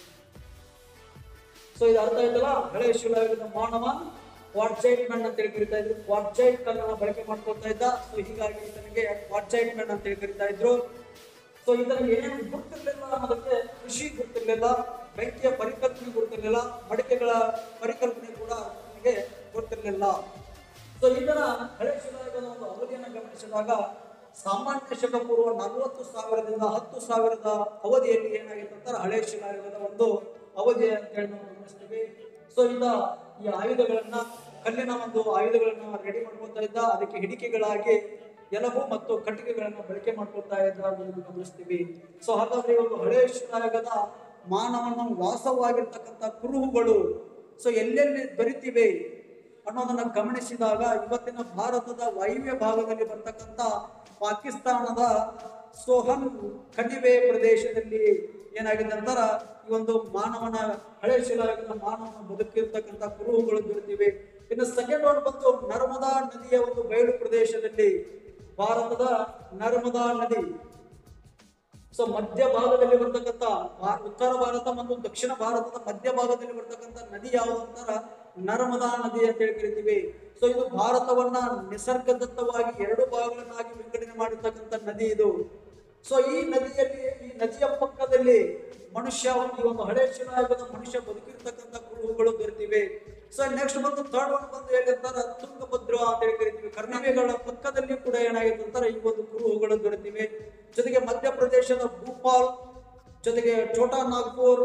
ಸೊ ಇದು ಅರ್ಥ ಆಯ್ತಲ್ಲ ಹಳೆ ಶಿಲಾಯುಗದ ಮಾನವ ಕ್ವಾಡ್ಜೈಟ್ ಮೆನ್ ಅಂತ ಹೇಳಿ ಕರಿತಾ ಇದ್ರು ಕ್ವಾಡ್ಜೈಟ್ ಕಲ್ಲನ್ನ ಬಳಕೆ ಮಾಡ್ಕೊಳ್ತಾ ಇದ್ದ ಸೊ ಹೀಗಾಗಿ ಇದನಿಗೆ ಕ್ವಾಡ್ಜೈಟ್ ಮೆನ್ ಅಂತ ಹೇಳಿ ಕರಿತಾ ಇದ್ರು ಸೊ ಇದರಲ್ಲಿ ಏನೇನು ಗುರುತಿರ್ಲಿಲ್ಲ ಅನ್ನೋದಕ್ಕೆ ಕೃಷಿ ಗುರುತಿರ್ಲಿಲ್ಲ ಬೆಂಕಿಯ ಪರಿಕಲ್ಪನೆ ಗುರುತಿರ್ಲಿಲ್ಲ ಮಡಿಕೆಗಳ ಪರಿಕಲ್ಪನೆ ಕೂಡ ನನಗೆ ಗೊತ್ತಿರಲಿಲ್ಲ ಸೊ ಇದರ ಹಳೆ ಶಿಲಾಯುಗದ ಒಂದು ಅವಧಿಯನ್ನು ಗಮನಿಸಿದಾಗ ಸಾಮಾನ್ಯ ಶಕ ಪೂರ್ವ ನಲವತ್ತು ಸಾವಿರದಿಂದ ಹತ್ತು ಸಾವಿರದ ಅವಧಿಯಲ್ಲಿ ಏನಾಗಿತ್ತು ಅಂತಾರೆ ಹಳೆ ಶಿಲಾಯುಗದ ಒಂದು ಅವಧಿ ಅಂತ ಹೇಳಿ ನಾವು ಗಮನಿಸ್ತೀವಿ ಸೊ ಇದ ಈ ಆಯುಧಗಳನ್ನ ಕಲ್ಲಿನ ಒಂದು ಆಯುಧಗಳನ್ನ ರೆಡಿ ಮಾಡ್ಕೊತಾ ಇದ್ದ ಅದಕ್ಕೆ ಹಿಡಿಕೆಗಳಾಗಿ ಎಲಬು ಮತ್ತು ಕಟ್ಟಿಗೆಗಳನ್ನ ಬಳಕೆ ಮಾಡ್ಕೊತಾ ಇದ್ದ ಅನ್ನೋದನ್ನ ಗಮನಿಸ್ತೀವಿ ಸೊ ಹಾಗಾದ್ರೆ ಈ ಒಂದು ಹಳೆ ಶಿಲಾಯುಗದ ಮಾನವನ ವಾಸವಾಗಿರ್ತಕ್ಕಂಥ ಕುರುಹುಗಳು ಸೊ ಎಲ್ಲೆಲ್ಲಿ ದೊರೆತಿವೆ ಅನ್ನೋದನ್ನ ಗಮನಿಸಿದಾಗ ಇವತ್ತಿನ ಭಾರತದ ವಾಯುವ್ಯ ಭಾಗದಲ್ಲಿ ಬರ್ತಕ್ಕಂಥ ಪಾಕಿಸ್ತಾನದ ಸೋಹನ್ ಕಣಿವೆ ಪ್ರದೇಶದಲ್ಲಿ ಏನಾಗಿದೆ ನಂತರ ಈ ಒಂದು ಮಾನವನ ಹಳೆ ಶಿಲಾಯುಗದ ಮಾನವನ ಬದುಕಿರ್ತಕ್ಕಂಥ ಕುರುಹುಗಳು ದೊರೆತಿವೆ ಇನ್ನು ಸೆಕೆಂಡ್ ಒನ್ ಬಂದು ನರ್ಮದಾ ನದಿಯ ಒಂದು ಬಯಲು ಪ್ರದೇಶದಲ್ಲಿ ಭಾರತದ ನರ್ಮದಾ ನದಿ ಸೊ ಮಧ್ಯ ಭಾಗದಲ್ಲಿ ಬರ್ತಕ್ಕಂಥ ಭಾ- ಉತ್ತರ ಭಾರತ ಮತ್ತು ದಕ್ಷಿಣ ಭಾರತದ ಮಧ್ಯ ಭಾಗದಲ್ಲಿ ಬರ್ತಕ್ಕಂಥ ನದಿ ಯಾವುದು ಅಂತಾರ ನರ್ಮದಾ ನದಿ ಅಂತ ಹೇಳಿ ಕರಿತೀವಿ ಸೊ ಇದು ಭಾರತವನ್ನ ನಿಸರ್ಗದತ್ತವಾಗಿ ಎರಡು ಭಾಗಗಳನ್ನಾಗಿ ವಿಂಗಡಣೆ ಮಾಡಿರ್ತಕ್ಕಂಥ ನದಿ ಇದು ಸೊ ಈ ನದಿಯಲ್ಲಿ ಈ ನದಿಯ ಪಕ್ಕದಲ್ಲಿ ಮನುಷ್ಯ ಒಂದು ಈ ಒಂದು ಹಳೆ ಶಿಲಾಯುಗದ ಮನುಷ್ಯ ಬದುಕಿರ್ತಕ್ಕಂಥ ಕುರುಹುಗಳು ದೊರೆತಿವೆ ಸೊ ನೆಕ್ಸ್ಟ್ ಬಂದು ಥರ್ಡ್ ಒನ್ ಬಂದು ಹೇಳಿ ಅಂತಾರ ತುಂಗಭದ್ರ ಅಂತ ಹೇಳಿ ಕರಿತೀವಿ ಕರ್ನಾಟಕಗಳ ಪಕ್ಕದಲ್ಲಿ ಕೂಡ ಏನಾಗಿದೆ ಅಂತಾರೆ ಈ ಒಂದು ಕುರುಹುಗಳು ದೊರೆತಿವೆ ಜೊತೆಗೆ ಮಧ್ಯಪ್ರದೇಶದ ಭೂಪಾಲ್ ಜೊತೆಗೆ ಛೋಟಾ ನಾಗ್ಪುರ್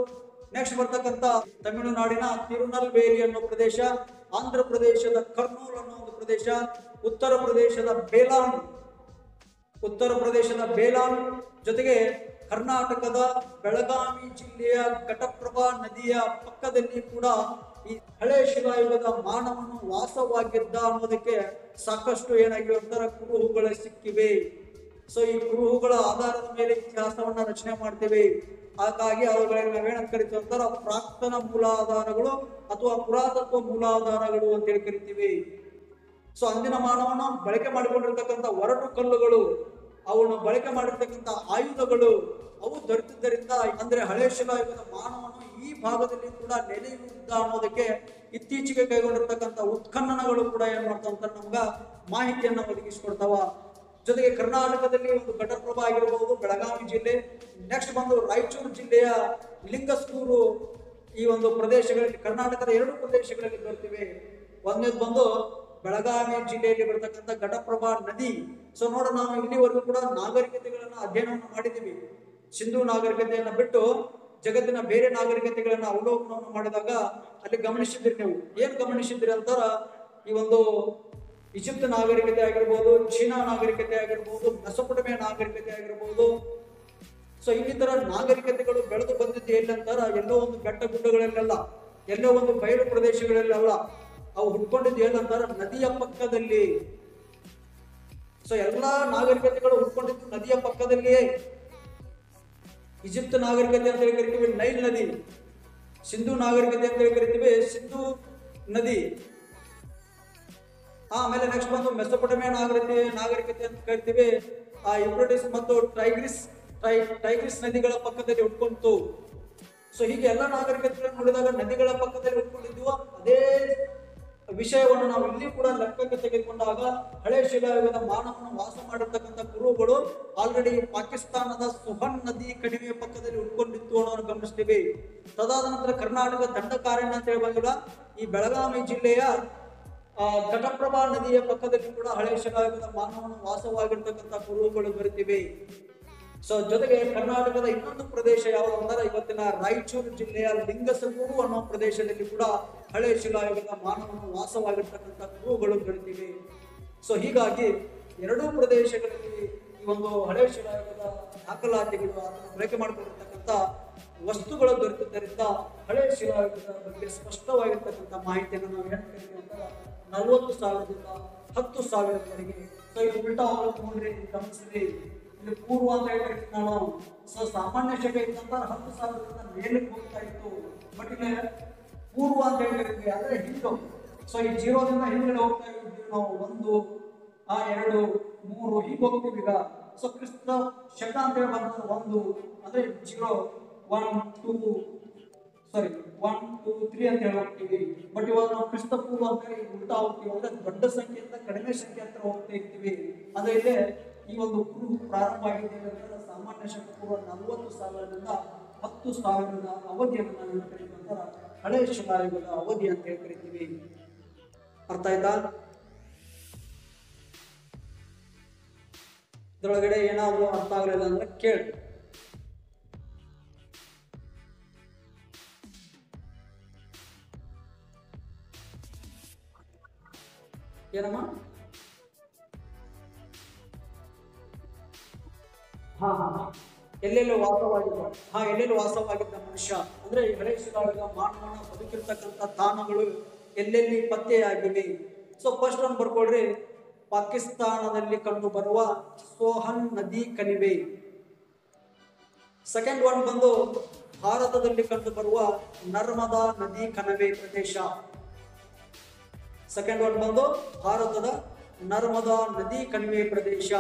ನೆಕ್ಸ್ಟ್ ಬರ್ತಕ್ಕಂಥ ತಮಿಳುನಾಡಿನ ತಿರುನಲ್ವೇಲಿ ಅನ್ನೋ ಪ್ರದೇಶ ಆಂಧ್ರ ಪ್ರದೇಶದ ಕರ್ನೂಲ್ ಅನ್ನೋ ಒಂದು ಪ್ರದೇಶ ಉತ್ತರ ಪ್ರದೇಶದ ಬೇಲಾನ್ ಉತ್ತರ ಪ್ರದೇಶದ ಬೇಲಾನ್ ಜೊತೆಗೆ ಕರ್ನಾಟಕದ ಬೆಳಗಾವಿ ಜಿಲ್ಲೆಯ ಘಟಪ್ರಭಾ ನದಿಯ ಪಕ್ಕದಲ್ಲಿ ಕೂಡ ಈ ಹಳೆ ಶಿಲಾಯುಗದ ಮಾನವನು ವಾಸವಾಗಿದ್ದ ಅನ್ನೋದಕ್ಕೆ ಸಾಕಷ್ಟು ಏನಾಗಿವೆ ಅಂತಾರೆ ಕುರುಹುಗಳು ಸಿಕ್ಕಿವೆ ಸೊ ಈ ಕುರುಹುಗಳ ಆಧಾರದ ಮೇಲೆ ಇತಿಹಾಸವನ್ನ ರಚನೆ ಮಾಡ್ತೇವೆ ಹಾಗಾಗಿ ಅವುಗಳಿಗೆ ನಾವೇನಂತ ಕರಿತೀವಿ ಅಂತಾರ ಪ್ರಾಕ್ತನ ಮೂಲಾಧಾರಗಳು ಅಥವಾ ಪುರಾತತ್ವ ಮೂಲಾಧಾರಗಳು ಅಂತೇಳಿ ಕರಿತೀವಿ ಸೊ ಅಂದಿನ ಮಾನವನ ಬಳಕೆ ಮಾಡಿಕೊಂಡಿರ್ತಕ್ಕಂಥ ಒರಟು ಕಲ್ಲುಗಳು ಅವನು ಬಳಕೆ ಮಾಡಿರ್ತಕ್ಕಂಥ ಆಯುಧಗಳು ಅವು ದೊರೆತಿದ್ದರಿಂದ ಅಂದ್ರೆ ಹಳೆ ಶಿಲಾಯುಗದ ಮಾನವನು ಈ ಭಾಗದಲ್ಲಿ ಕೂಡ ನೆಲೆಯೂರಿದ್ದ ಅನ್ನೋದಕ್ಕೆ ಇತ್ತೀಚೆಗೆ ಕೈಗೊಂಡಿರ್ತಕ್ಕಂಥ ಉತ್ಖನನಗಳು ಕೂಡ ಏನ್ ಮಾಡ್ತಾವಂತ ನಮ್ಗ ಮಾಹಿತಿಯನ್ನ ಒದಗಿಸಿಕೊಡ್ತಾವ ಜೊತೆಗೆ ಕರ್ನಾಟಕದಲ್ಲಿ ಒಂದು ಘಟಪ್ರಭಾ ಆಗಿರಬಹುದು ಬೆಳಗಾವಿ ಜಿಲ್ಲೆ ನೆಕ್ಸ್ಟ್ ಬಂದು ರಾಯಚೂರು ಜಿಲ್ಲೆಯ ಲಿಂಗಸ್ಕೂರು ಈ ಒಂದು ಪ್ರದೇಶಗಳಲ್ಲಿ ಕರ್ನಾಟಕದ ಎರಡು ಪ್ರದೇಶಗಳಲ್ಲಿ ಬರ್ತಿವೆ ಒಂದನೇದು ಬಂದು ಬೆಳಗಾವಿ ಜಿಲ್ಲೆಯಲ್ಲಿ ಬರ್ತಕ್ಕಂಥ ಘಟಪ್ರಭಾ ನದಿ ಸೊ ನೋಡ ನಾವು ಇಲ್ಲಿವರೆಗೂ ಕೂಡ ನಾಗರಿಕತೆಗಳನ್ನ ಅಧ್ಯಯನವನ್ನು ಮಾಡಿದ್ದೀವಿ ಸಿಂಧು ನಾಗರಿಕತೆಯನ್ನ ಬಿಟ್ಟು ಜಗತ್ತಿನ ಬೇರೆ ನಾಗರಿಕತೆಗಳನ್ನ ಅವಲೋಕನವನ್ನು ಮಾಡಿದಾಗ ಅಲ್ಲಿ ಗಮನಿಸಿದ್ರಿ ನೀವು ಏನ್ ಗಮನಿಸಿದ್ರಿ ಅಂತಾರ ಈ ಒಂದು ಈಜಿಪ್ಟ್ ನಾಗರಿಕತೆ ಆಗಿರ್ಬೋದು ಚೀನಾ ನಾಗರಿಕತೆ ಆಗಿರ್ಬೋದು ಮೆಸೊಪೊಟಮಿಯ ನಾಗರಿಕತೆ ಆಗಿರ್ಬೋದು ಸೊ ಇನ್ನಿತರ ನಾಗರಿಕತೆಗಳು ಬೆಳೆದು ಬಂದಿದ್ದು ಎಲ್ಲಂತಾರ ಎಲ್ಲೋ ಒಂದು ಬೆಟ್ಟ ಗುಡ್ಡಗಳಲ್ಲೆಲ್ಲ ಎಲ್ಲೋ ಒಂದು ಬಯಲು ಪ್ರದೇಶಗಳಲ್ಲೆಲ್ಲ ಅವು ಹುಟ್ಕೊಂಡಿದ್ದು ಎಲ್ಲಂತಾರ ನದಿಯ ಪಕ್ಕದಲ್ಲಿ ಸೊ ಎಲ್ಲಾ ನಾಗರಿಕತೆಗಳು ಹುಟ್ಕೊಂಡಿದ್ದು ನದಿಯ ಪಕ್ಕದಲ್ಲಿಯೇ ಈಜಿಪ್ಟ್ ನಾಗರಿಕತೆ ಅಂತ ಹೇಳಿ ಕರಿತೀವಿ ನೈಲ್ ನದಿ ಸಿಂಧು ನಾಗರಿಕತೆ ಅಂತ ಹೇಳಿ ಕರಿತೀವಿ ಸಿಂಧು ನದಿ ಆಮೇಲೆ ನೆಕ್ಸ್ಟ್ ಬಂದು ಮೆಸೊಪೊಟಮಿಯಾ ನಾಗರಿಕತೆ ನಾಗರಿಕತೆ ಅಂತ ಕರಿತೀವಿ ಆ ಯುಪ್ರಟಿಸ್ ಮತ್ತು ಟೈಗ್ರಿಸ್ ಟೈ ಟೈಗ್ರಿಸ್ ನದಿಗಳ ಪಕ್ಕದಲ್ಲಿ ಉಟ್ಕೊಂತು ಸೊ ಹೀಗೆ ಎಲ್ಲ ನಾಗರಿಕತೆಗಳನ್ನು ನೋಡಿದಾಗ ನದಿಗಳ ಪಕ್ಕದಲ್ಲಿ ಉಟ್ಕೊಂಡಿದ್ವು ಅದೇ ವಿಷಯವನ್ನು ನಾವು ಇಲ್ಲಿ ಕೂಡ ಲೆಕ್ಕಕ್ಕೆ ತೆಗೆದುಕೊಂಡಾಗ ಹಳೆ ಶಿಲಾಯುಗದ ಮಾನವನು ವಾಸ ಮಾಡಿರ್ತಕ್ಕಂಥ ಕುರುಹುಗಳು ಆಲ್ರೆಡಿ ಪಾಕಿಸ್ತಾನದ ಸುಹನ್ ನದಿ ಕಣಿವೆಯ ಪಕ್ಕದಲ್ಲಿ ಉಟ್ಕೊಂಡಿತ್ತು ಅನ್ನೋದನ್ನು ಗಮನಿಸ್ತೀವಿ ತದಾದ ನಂತರ ಕರ್ನಾಟಕ ದಂಡಕಾರಣ್ಯ ಅಂತ ಹೇಳಿ ಬಂದಿಲ್ಲ ಈ ಬೆಳಗಾವಿ ಜಿಲ್ಲೆಯ ಆ, ಘಟಪ್ರಭಾ ನದಿಯ ಪಕ್ಕದಲ್ಲಿ ಕೂಡ ಹಳೆ ಶಿಲಾಯುಗದ ಮಾನವನ ವಾಸವಾಗಿರ್ತಕ್ಕಂಥ ಕುರುಹುಗಳು ಬರುತ್ತಿವೆ ಸೊ ಜೊತೆಗೆ ಕರ್ನಾಟಕದ ಇನ್ನೊಂದು ಪ್ರದೇಶ ಯಾವುದು ಅಂದರೆ ಇವತ್ತಿನ ರಾಯಚೂರು ಜಿಲ್ಲೆಯ ಲಿಂಗಸಗೂರು ಅನ್ನೋ ಪ್ರದೇಶದಲ್ಲಿ ಕೂಡ ಹಳೆ ಶಿಲಾಯುಗದ ಮಾನವನ ವಾಸವಾಗಿರ್ತಕ್ಕಂಥ ಕುರುಹುಗಳು ದೊರೆತಿವೆ ಸೊ ಹೀಗಾಗಿ ಎರಡೂ ಪ್ರದೇಶಗಳಲ್ಲಿ ಈ ಒಂದು ಹಳೆ ಶಿಲಾಯುಗದ ದಾಖಲಾತಿಗಳು ಅದನ್ನು ಬಳಕೆ ಮಾಡಿಕೊಂಡಿರ್ತಕ್ಕಂಥ ವಸ್ತುಗಳು ದೊರೆತಿದ್ದರಿಂದ ಹಳೆ ಶಿಲಾಯುಗದ ಬಗ್ಗೆ ಸ್ಪಷ್ಟವಾಗಿರ್ತಕ್ಕಂಥ ಮಾಹಿತಿಯನ್ನು ನಾವು ಏನು ಕರಿತೀವಿ ಅಂತ ನಲವತ್ತು ಸಾವಿರದಿಂದ ಹತ್ತು ಸಾವಿರದವರೆಗೆ ಸೊ ಇದು ಉಲ್ಟಾ ಹೋಗೋದು ನೋಡ್ರಿ ಗಮನಿಸ್ರಿ ಇಲ್ಲಿ ಪೂರ್ವ ಅಂತ ಹೇಳ್ಬೇಕು ನಾನು ಸೊ ಸಾಮಾನ್ಯ ಶಕ ಇತ್ತಂತ ಹತ್ತು ಸಾವಿರದಿಂದ ಮೇಲಕ್ಕೆ ಹೋಗ್ತಾ ಇತ್ತು ಬಟ್ ಇಲ್ಲಿ ಪೂರ್ವ ಅಂತ ಹೇಳ್ತಿರ್ತೀವಿ ಅಂದ್ರೆ ಹಿಂಡು ಸೊ ಈ ಜೀರೋದಿಂದ ಹಿಂದ್ಗಡೆ ಹೋಗ್ತಾ ಇದ್ದೀವಿ ನಾವು ಒಂದು ಆ ಎರಡು ಮೂರು ಹೀಗೆ ಹೋಗ್ತೀವಿ ಈಗ ಸೊ ಕ್ರಿಸ್ತ ಶಕ ಅಂತ ಹೇಳಿ ಬಂದ್ರೆ ಒಂದು ಅಂದ್ರೆ zero one two sorry one two three ಅಂತ ಹೇಳಿ ಹೋಗ್ತೀವಿ ಬಟ್ ಇವಾಗ ನಾವು ಕ್ರಿಸ್ತ ಪೂರ್ವ ಅಂತ ಹೇಳಿ ಉಲ್ಟಾ ಹೋಗ್ತೀವಿ ಅಂದ್ರೆ ದೊಡ್ಡ ಸಂಖ್ಯೆಯಿಂದ ಕಡಿಮೆ ಸಂಖ್ಯೆ ಹತ್ರ ಹೋಗ್ತಾ ಇರ್ತೀವಿ ಅಂದ್ರೆ ಇಲ್ಲೇ ಈ ಒಂದು ಕುರುಹು ಪ್ರಾರಂಭ ಆಗಿದೆ ಅಂದ್ರೆ ಸಾಮಾನ್ಯ ಶಕ ಪೂರ್ವ ನಲವತ್ತು ಸಾವಿರದಿಂದ ಹತ್ತು ಸಾವಿರದ ಅವಧಿಯನ್ನು ನಾವು ಏನು ಕರಿತೀವಿ ಅಂತಾರ ಹಳೆ ಶಿಲಾಯುಗದ ಅವಧಿ ಅಂತ ಹೇಳಿ ಕರಿತೀವಿ ಅರ್ಥ ಆಯ್ತಾ ಇದ್ರೊಳಗಡೆ ಏನಾದ್ರು ಅರ್ಥ ಆಗಲಿಲ್ಲ ಅಂದ್ರೆ ಕೇಳಿ ಏನಮ್ಮ ಹಾ ಹಾ ಹಾ. ಎಲ್ಲೆಲ್ಲಿ ವಾಸವಾಗಿದ್ದ ಹಾ ಎಲ್ಲೆಲ್ಲಿ ವಾಸವಾಗಿದ್ದ ಮನುಷ್ಯ ಅಂದ್ರೆ ಈ ಹಳೆ ಶಿಲಾಯುಗ ಮಾನವನ ಬದುಕಿರ್ತಕ್ಕಂಥ ತಾಣಗಳು ಎಲ್ಲೆಲ್ಲಿ ಪತ್ತೆಯಾಗಿವೆ ಸೊ ಫಸ್ಟ್ ಒಂದು ಬರ್ಕೊಳ್ರಿ ಪಾಕಿಸ್ತಾನದಲ್ಲಿ ಕಂಡು ಬರುವ ಸೋಹನ್ ನದಿ ಕಣಿವೆ ಸೆಕೆಂಡ್ ಒನ್ ಬಂದು ಭಾರತದಲ್ಲಿ ಕಂಡು ಬರುವ ನರ್ಮದಾ ನದಿ ಕಣಿವೆ ಪ್ರದೇಶ ಸೆಕೆಂಡ್ ಒನ್ ಬಂದು ಭಾರತದ ನರ್ಮದಾ ನದಿ ಕಣಿವೆ ಪ್ರದೇಶ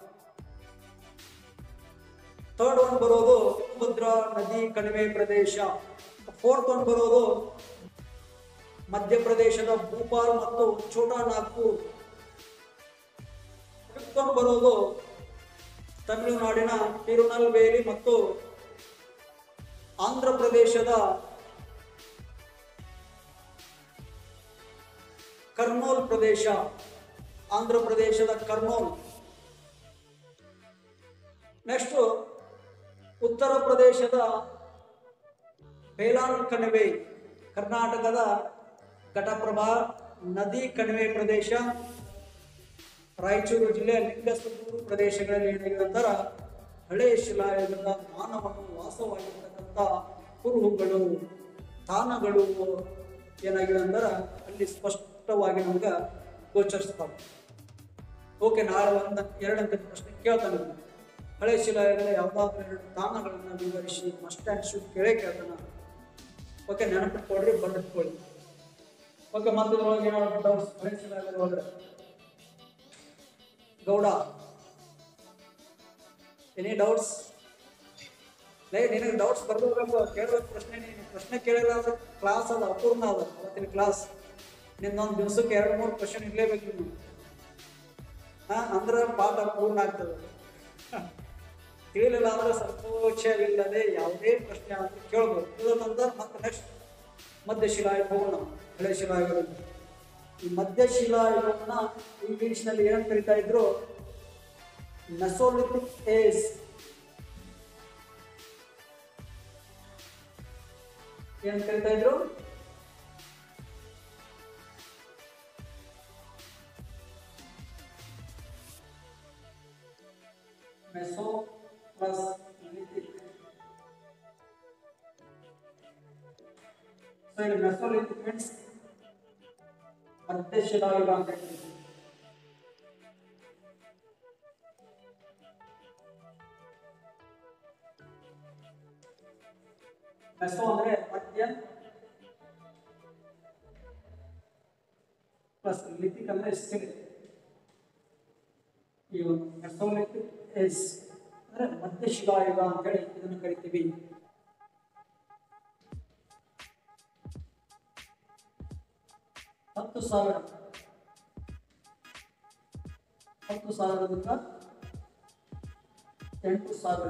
ಥರ್ಡ್ ಒನ್ ಬರೋದು ತುಂಗಭದ್ರಾ ನದಿ ಕಣಿವೆ ಪ್ರದೇಶ ಫೋರ್ತ್ ಒನ್ ಬರೋದು ಮಧ್ಯಪ್ರದೇಶದ ಭೂಪಾಲ್ ಮತ್ತು ಛೋಟಾ ನಾಗ್ಪುರ್ ಫಿಫ್ತ್ ಒನ್ ಬರೋದು ತಮಿಳುನಾಡಿನ ತಿರುನಲ್ವೇಲಿ ಮತ್ತು ಆಂಧ್ರ ಪ್ರದೇಶದ ಕರ್ನೂಲ್ ಪ್ರದೇಶ ಆಂಧ್ರ ಪ್ರದೇಶದ ಕರ್ನೂಲ್ ನೆಕ್ಸ್ಟ್ ಉತ್ತರ ಪ್ರದೇಶದ ಬೇಲಾನ್ ಕಣಿವೆ ಕರ್ನಾಟಕದ ಘಟಪ್ರಭಾ ನದಿ ಕಣಿವೆ ಪ್ರದೇಶ ರಾಯಚೂರು ಜಿಲ್ಲೆಯ ಲಿಂಗಸೂರು ಪ್ರದೇಶಗಳಲ್ಲಿ ಏನಾಗಿದೆ ಅಂತಾರ ಹಳೆ ಶಿಲಾಯುಗದ ಮಾನವನು ವಾಸವಾಗಿರ್ತಕ್ಕಂಥ ಕುರುಹುಗಳು ತಾಣಗಳು ಏನಾಗಿದೆ ಅಂತಾರ ಅಲ್ಲಿ ಸ್ಪಷ್ಟವಾಗಿ ನಮ್ಗೆ ಗೋಚರಿಸ್ತಾವೆ ಓಕೆ ನಾಳೆ ಒಂದು ಎರಡು ಅಂಕದ ಪ್ರಶ್ನೆ ಕೇಳ್ತಾನೆ ನಾನು. ಹಳೆ ಶಿಲಾಯುಗದ ಯಾವುದಾದ್ರೂ ಎರಡು ತಾಣಗಳನ್ನು ವಿವರಿಸಿ ಮಸ್ಟ್ ಆ್ಯಂಡ್ ಶುಡ್ ಕೇಳೇ ಕೇಳ್ತಾನ ಓಕೆ ನೆನಪಿಟ್ಕೊಳ್ರಿ ಬಂದಿಟ್ಕೊಳ್ಳಿ ಓಕೆ ಮತ್ತೊಳಗೆ ಏನಾದ್ರು ಡೌಟ್ಸ್ ಹಳೆ ಶಿಲಾಯುಗದ ಒಳಗಡೆ ಗೌಡ ಎನಿ ಡೌಟ್ಸ್ ಲೇ ನಿನಗೆ ಡೌಟ್ಸ್ ಬರ್ಬೇಕು ಕೇಳಬೇಕು ಪ್ರಶ್ನೆ ನೀನು ಪ್ರಶ್ನೆ ಕೇಳಿಲ್ಲ ಅಂದ್ರೆ ಕ್ಲಾಸ್ ಅದು ಅಪೂರ್ಣ ಅದ ಅವತ್ತಿನ ಕ್ಲಾಸ್ ನಿನ್ನೊಂದು ದಿವಸಕ್ಕೆ ಎರಡು ಮೂರು ಕ್ವಶನ್ ಇರಲೇಬೇಕು ನೀನು ಹಾ ಅಂದ್ರೆ ಪಾಠ ಪೂರ್ಣ ಆಗ್ತದೆ ತಿಳಿಲಿಲ್ಲ ಅಂದ್ರೆ ಸಂಕೋಚವಿಲ್ಲದೆ ಯಾವುದೇ ಪ್ರಶ್ನೆ ಆದ್ರೂ ಕೇಳ್ಬೋದು ಇದರ ನಂತರ ಮತ್ತೆ ನೆಕ್ಸ್ಟ್ ಮಧ್ಯಶಿಲಾಯುಗ ಹೋಗೋಣ ಹಳೆ ಶಿಲಾಯುಗದಲ್ಲಿ ಈ ಮಧ್ಯಶಿಲಾಯುಗವನ್ನ ಇಂಗ್ಲಿಷ್ನಲ್ಲಿ ಏನಂತ ಕರಿತಾ ಇದ್ರು ಮೆಸೋಲಿಥಿಕ್ ಏಜ್ ಏನಂತ ಕರಿತಾ ಇದ್ರು ಮೆಸೋ ಪ್ಲಸ್ ಲಿಥಿಕ್ ಸೊ ಇಲ್ಲಿ ಮೆಸೋಲಿಥಿಕ್ ಮೀನ್ಸ್ ಮಧ್ಯಶಿಲಾಯುಗ ಅಂತ ಹೇಳ್ತೀವಿ ಮೆಸೋ ಅಂದ್ರೆ ಮಧ್ಯ ಪ್ಲಸ್ ಲಿಥಿಕ್ ಅಂದ್ರೆ ಸಿಡಿ ಈ ಒಂದು ಮೆಸೋಲಿಥಿಕ್ ಎಸ್ ಅಂದ್ರೆ ಮಧ್ಯಶಿಲಾಯುಗ ಅಂತ ಹೇಳಿ ಇದನ್ನು ಕರಿತೀವಿ ಹತ್ತು ಸಾವಿರ ಹತ್ತು ಸಾವಿರದಿಂದ ಎಂಟು ಸಾವಿರ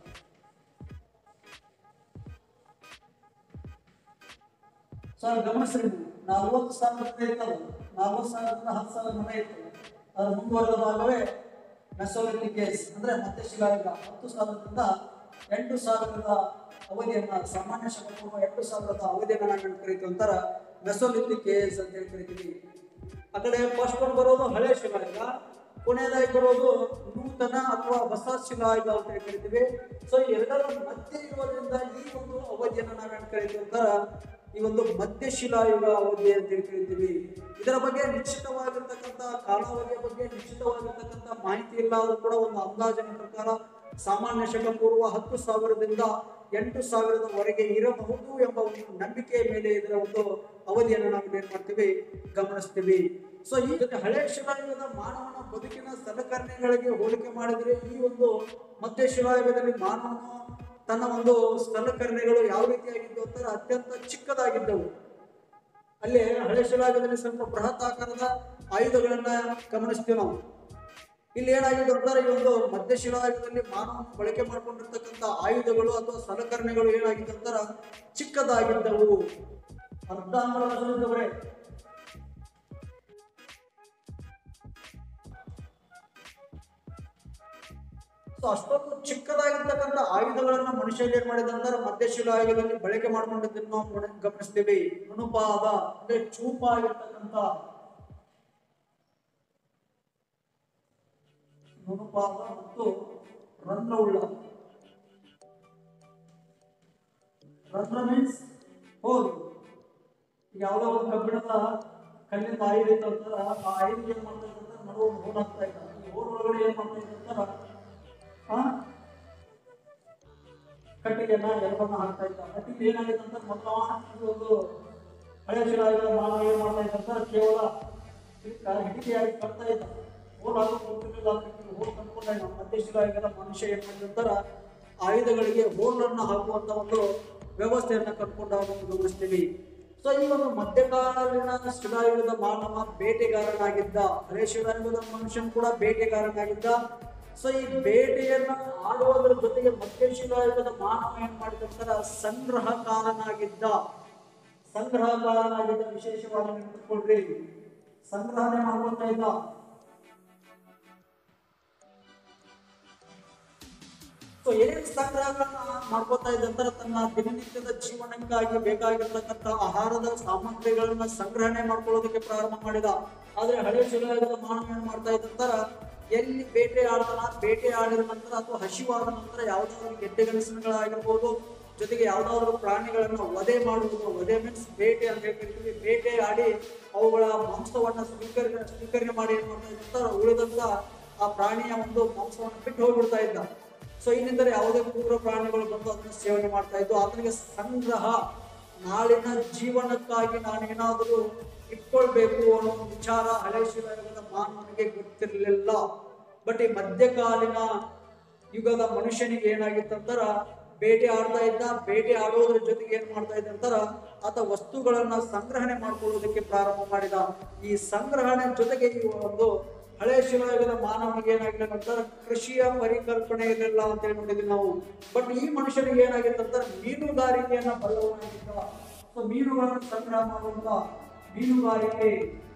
ಸರ್ ಗಮನಿಸ್ರಿ ನೀವು ನಲ್ವತ್ತು ಸಾವಿರ ಇರ್ತದೆ ನಲ್ವತ್ತು ಸಾವಿರದಿಂದ ಹತ್ತು ಸಾವಿರ ಮನೆ ಇರ್ತದೆ ಅದರ ಮುಂದುವರೆದ ಭಾಗವೇ ಮೆಸೋಲಿಥಿಕ್ ಕೇಸ್ ಅಂದ್ರೆ ಮಧ್ಯಶಿಲಾಯುಗ ಹತ್ತು ಸಾವಿರದಿಂದ ಎಂಟು ಸಾವಿರದ ಅವಧಿಯನ್ನ ಸಾಮಾನ್ಯ ಶಕಪೂರ್ವ ಎಂಟು ಸಾವಿರದ ಅವಧಿಯನ್ನ ನಾವು ಕರಿತೀವಿ ಅಂತಾರ ಮೆಸೋಲಿಥಿಕ್ ಕೇಸ್ ಅಂತ ಹೇಳಿ ಕರಿತೀವಿ ಆ ಕಡೆ ಫಸ್ಟ್ ಒಂದು ಬರೋದು ಹಳೆ ಶಿಲಾಯುಗ ಕೊನೆಯದಾಗಿ ಬರೋದು ನೂತನ ಅಥವಾ ಹೊಸ ಶಿಲಾಯುಗ ಅಂತ ಹೇಳಿ ಕರಿತೀವಿ ಸೊ ಎರಡರ ಮಧ್ಯೆ ಇರೋದ್ರಿಂದ ಈ ಒಂದು ಅವಧಿಯನ್ನ ನಾವೇನ್ ಕರಿತೀವಿ ಅಂತಾರ ಈ ಒಂದು ಮಧ್ಯಶಿಲಾಯುಗ ಅವಧಿ ಅಂತ ಹೇಳಿ ಕರಿತೀವಿ ಇದರ ಬಗ್ಗೆ ನಿಶ್ಚಿತವಾಗಿರ್ತಕ್ಕಂಥ ಕಾಲಾವಧಿಯ ಬಗ್ಗೆ ನಿಶ್ಚಿತವಾಗಿರ್ತಕ್ಕಂಥ ಮಾಹಿತಿ ಇಲ್ಲ ಆದ್ರೂ ಕೂಡ ಒಂದು ಅಂದಾಜಿನ ಪ್ರಕಾರ ಸಾಮಾನ್ಯ ಶಕ ಪೂರ್ವ ಹತ್ತು ಸಾವಿರದಿಂದ ಎಂಟು ಸಾವಿರದವರೆಗೆ ಇರಬಹುದು ಎಂಬ ಒಂದು ನಂಬಿಕೆಯ ಮೇಲೆ ಇದರ ಒಂದು ಅವಧಿಯನ್ನು ನಾವು ಏನ್ ಮಾಡ್ತೀವಿ ಗಮನಿಸ್ತೀವಿ ಸೊ ಈ ಜೊತೆ ಹಳೆ ಶಿಲಾಯುಗದ ಮಾನವನ ಬದುಕಿನ ಸಲಕರಣೆಗಳಿಗೆ ಹೋಲಿಕೆ ಮಾಡಿದ್ರೆ ಈ ಒಂದು ಮಧ್ಯ ಶಿಲಾಯುಗದಲ್ಲಿ ಮಾನವನು ತನ್ನ ಒಂದು ಸಲಕರಣೆಗಳು ಯಾವ ರೀತಿಯಾಗಿದ್ದು ಅಂತಾರೆ ಅತ್ಯಂತ ಚಿಕ್ಕದಾಗಿದ್ದವು ಅಲ್ಲಿ ಹಳೆ ಶಿಲಾಯುಗದಲ್ಲಿ ಸ್ವಲ್ಪ ಬೃಹತ್ ಆಕಾರದ ಆಯುಧಗಳನ್ನ ಗಮನಿಸ್ತೀವಿ ನಾವು ಇಲ್ಲಿ ಏನಾಗಿದೆ ಅಂತಾರೆ ಈ ಒಂದು ಮಧ್ಯ ಶಿಲಾಯುಗದಲ್ಲಿ ಮಾನವ ಬಳಕೆ ಮಾಡ್ಕೊಂಡಿರ್ತಕ್ಕಂಥ ಆಯುಧಗಳು ಅಥವಾ ಸಲಕರಣೆಗಳು ಏನಾಗಿದೆ ಅಂತಾರ ಚಿಕ್ಕದಾಗಿದ್ದವು ಅರ್ಧಾಂಗದವರೇ ಸೊ ಅಷ್ಟೊಂದು ಚಿಕ್ಕದಾಗಿರ್ತಕ್ಕಂಥ ಆಯುಧಗಳನ್ನ ಮನುಷ್ಯ ಏನ್ ಮಾಡಿದ ಅಂತಾರೆ ಮಧ್ಯಶಿಲಾಯುಗದಲ್ಲಿ ಬಳಕೆ ಮಾಡ್ಕೊಂಡಿದ್ದನ್ನು ನಾವು ನೋಡಿ- ಗಮನಿಸ್ತೀವಿ ನುಣುಪಾದ ಅಂದ್ರೆ ಚೂಪಾಗಿರ್ತಕ್ಕಂಥ ನುಣುಪಾದ ಮತ್ತು ರಂಧ್ರವುಳ್ಳ ರಂಧ್ರ ಮೀನ್ಸ್ ಹೋಲ್ ಈಗ ಯಾವ್ದೋ ಒಂದು ಕಬ್ಬಿಣದ ಕಲ್ಲಿಂದ ಆಯುಧ ಇತ್ತು ಅಂತಾರ ಆ ಆಯುಧ ಏನ್ ಮಾಡ್ತಾ ಇದ್ದಂದ್ರೆ ನಡುವೆ ಒಂದು ಹೋಲ್ ಹಾಕ್ತಾ ಇದ್ದ ಈ ಹೋಲ್ ಒಳಗಡೆ ಏನ್ ಮಾಡ್ತಾ ಇದ್ದಂತಾರ ಆ ಕಟ್ಟಿಗೆನ ಎಲ್ಲವನ್ನ ಹಾಕ್ತಾ ಇದ್ದ ಕಟ್ಟಿಗೆ ಏನಾಗಿದೆ ಅಂತ ಮೊದಲ ಇದು ಒಂದು ಹಳೆ ಶಿಲಾಯುಗದ ಮಾನವ ಏನ್ ಮಾಡ್ತಾ ಇದ್ದ ಅಂತ ಕೇವಲ ಹಿಡಿಕೆಯಾಗಿ ಕಟ್ತಾ ಇದ್ದ ಹೋಲ್ ಹಾಕೋ ಗೊತ್ತಿರಲಿಲ್ಲ ಅದಕ್ಕೆ ಹೋಲ್ ಕಂಡ್ಕೊಂಡ ನಮ್ಮ ಮಧ್ಯ ಶಿಲಾಯುಗದ ಮನುಷ್ಯ ಏನ್ ಮಾಡಿದಂತಾರ ಆಯುಧಗಳಿಗೆ ಹೋಲನ್ನು ಹಾಕುವಂತ ಒಂದು ವ್ಯವಸ್ಥೆಯನ್ನ ಕಂಡುಕೊಂಡ ಗಮನಿಸ್ತೀವಿ ಸೊ ಈ ಒಂದು ಮಧ್ಯಕಾಲೀನ ಶಿಲಾಯುಗದ ಮಾನವ ಬೇಟೆಗಾರನಾಗಿದ್ದ ಹಳೆ ಶಿಲಾಯುಗದ ಮನುಷ್ಯನ್ ಕೂಡ ಬೇಟೆಗಾರನಾಗಿದ್ದ ಸೊ ಈ ಬೇಟೆಯನ್ನ ಆಡುವುದರ ಜೊತೆಗೆ ಮಧ್ಯ ಶಿಲಾಯುಗದ ಮಾನವ ಏನ್ ಮಾಡಿದಂತರ ಸಂಗ್ರಹಕಾರನಾಗಿದ್ದ ಸಂಗ್ರಹಕಾರನಾಗಿದ್ದ ವಿಶೇಷವಾಗಿ ನೆನಪಿಟ್ಕೊಳ್ರಿ ಸಂಗ್ರಹಣೆ ಮಾಡ್ಕೊಳ್ತಾ ಇದ್ದ ಸೊ ಸೊ ಏನೇನು ಸಂಗ್ರಹಗಳನ್ನ ಮಾಡ್ಕೋತಾ ಇದ್ದಂತರ ತನ್ನ ದಿನನಿತ್ಯದ ಜೀವನಕ್ಕಾಗಿ ಬೇಕಾಗಿರ್ತಕ್ಕಂಥ ಆಹಾರದ ಸಾಮಗ್ರಿಗಳನ್ನ ಸಂಗ್ರಹಣೆ ಮಾಡ್ಕೊಳ್ಳೋದಕ್ಕೆ ಪ್ರಾರಂಭ ಮಾಡಿದ ಆದ್ರೆ ಹಳೆ ಶಿಲಾಯುಗದ ಮಾನವ ಏನ್ ಮಾಡ್ತಾ ಇದ್ದಂತರ ಎಲ್ಲಿ ಬೇಟೆ ಆಡ್ತಾನ ಬೇಟೆ ಆಡಿದ ನಂತರ ಅಥವಾ ಹಸಿವಾದ ನಂತರ ಯಾವ್ದಾದ್ರು ಗೆಡ್ಡೆ ಗೆಣಸಿನಗಳಾಗಿರ್ಬೋದು ಜೊತೆಗೆ ಯಾವ್ದಾದ್ರು ಪ್ರಾಣಿಗಳನ್ನ ವಧೆ ಮಾಡುವುದು ವಧೆ ಮೀನ್ಸ್ ಬೇಟೆ ಅಂತ ಹೇಳ್ತಿರ್ತೀವಿ ಬೇಟೆ ಆಡಿ ಅವುಗಳ ಮಾಂಸವನ್ನ ಸ್ವೀಕರಣೆ ಸ್ವೀಕರಣೆ ಮಾಡಿ ಏನ್ ಮಾಡ್ತಾ ಇದ್ದಂತರ ಉಳಿದಂತ ಆ ಪ್ರಾಣಿಯ ಒಂದು ಮಾಂಸವನ್ನು ಬಿಟ್ಟು ಹೋಗ್ಬಿಡ್ತಾ ಇದ್ದ ಸೊ ಇನ್ನಿಂದರೆ ಯಾವುದೇ ಕ್ರೂರ ಪ್ರಾಣಿಗಳು ಬಂದು ಅದನ್ನು ಸೇವನೆ ಮಾಡ್ತಾ ಇದ್ದು ಆತನಿಗೆ ಸಂಗ್ರಹ ನಾಳಿನ ಜೀವನಕ್ಕಾಗಿ ನಾನೇನಾದರೂ ಇಟ್ಕೊಳ್ಬೇಕು ಅನ್ನೋ ಒಂದು ವಿಚಾರ ಹಳೆ ಶಿಲಾಯುಗದ ಮಾನವನಿಗೆ ಗೊತ್ತಿರಲಿಲ್ಲ ಬಟ್ ಈ ಮಧ್ಯಕಾಲೀನ ಯುಗದ ಮನುಷ್ಯನಿಗೆ ಏನಾಗಿತ್ತಂತರ ಬೇಟೆ ಆಡ್ತಾ ಇದ್ದ ಬೇಟೆ ಆಡೋದ್ರ ಜೊತೆಗೆ ಏನ್ ಮಾಡ್ತಾ ಇದ್ದ ಅಂತಾರ ಆತ ವಸ್ತುಗಳನ್ನ ಸಂಗ್ರಹಣೆ ಮಾಡ್ಕೊಳ್ಳೋದಕ್ಕೆ ಪ್ರಾರಂಭ ಮಾಡಿದ ಈ ಸಂಗ್ರಹಣೆ ಜೊತೆಗೆ ಈ ಒಂದು ಹಳೆ ಶಿಲಾಯುಗದ ಮಾನವನಿಗೆ ಏನಾಗಿದೆ ಅಂತಾರೆ ಕೃಷಿಯ ಪರಿಕಲ್ಪನೆ ಇರಲಿಲ್ಲ ಅಂತ ಹೇಳಿ ನೋಡಿದ್ವಿ ನಾವು ಬಟ್ ಈ ಮನುಷ್ಯನಿಗೆ ಏನಾಗಿತ್ತು ಅಂತಾರೆ ಮೀನುಗಾರಿಕೆಯನ್ನ ಬಲ್ಲವನಾಗಿದ್ದ ಸೊ ಮೀನುಗಳನ್ನು ಸಂಗ್ರಹ ಮಾಡುವಂತ ಮೀನುಗಾರಿಕೆ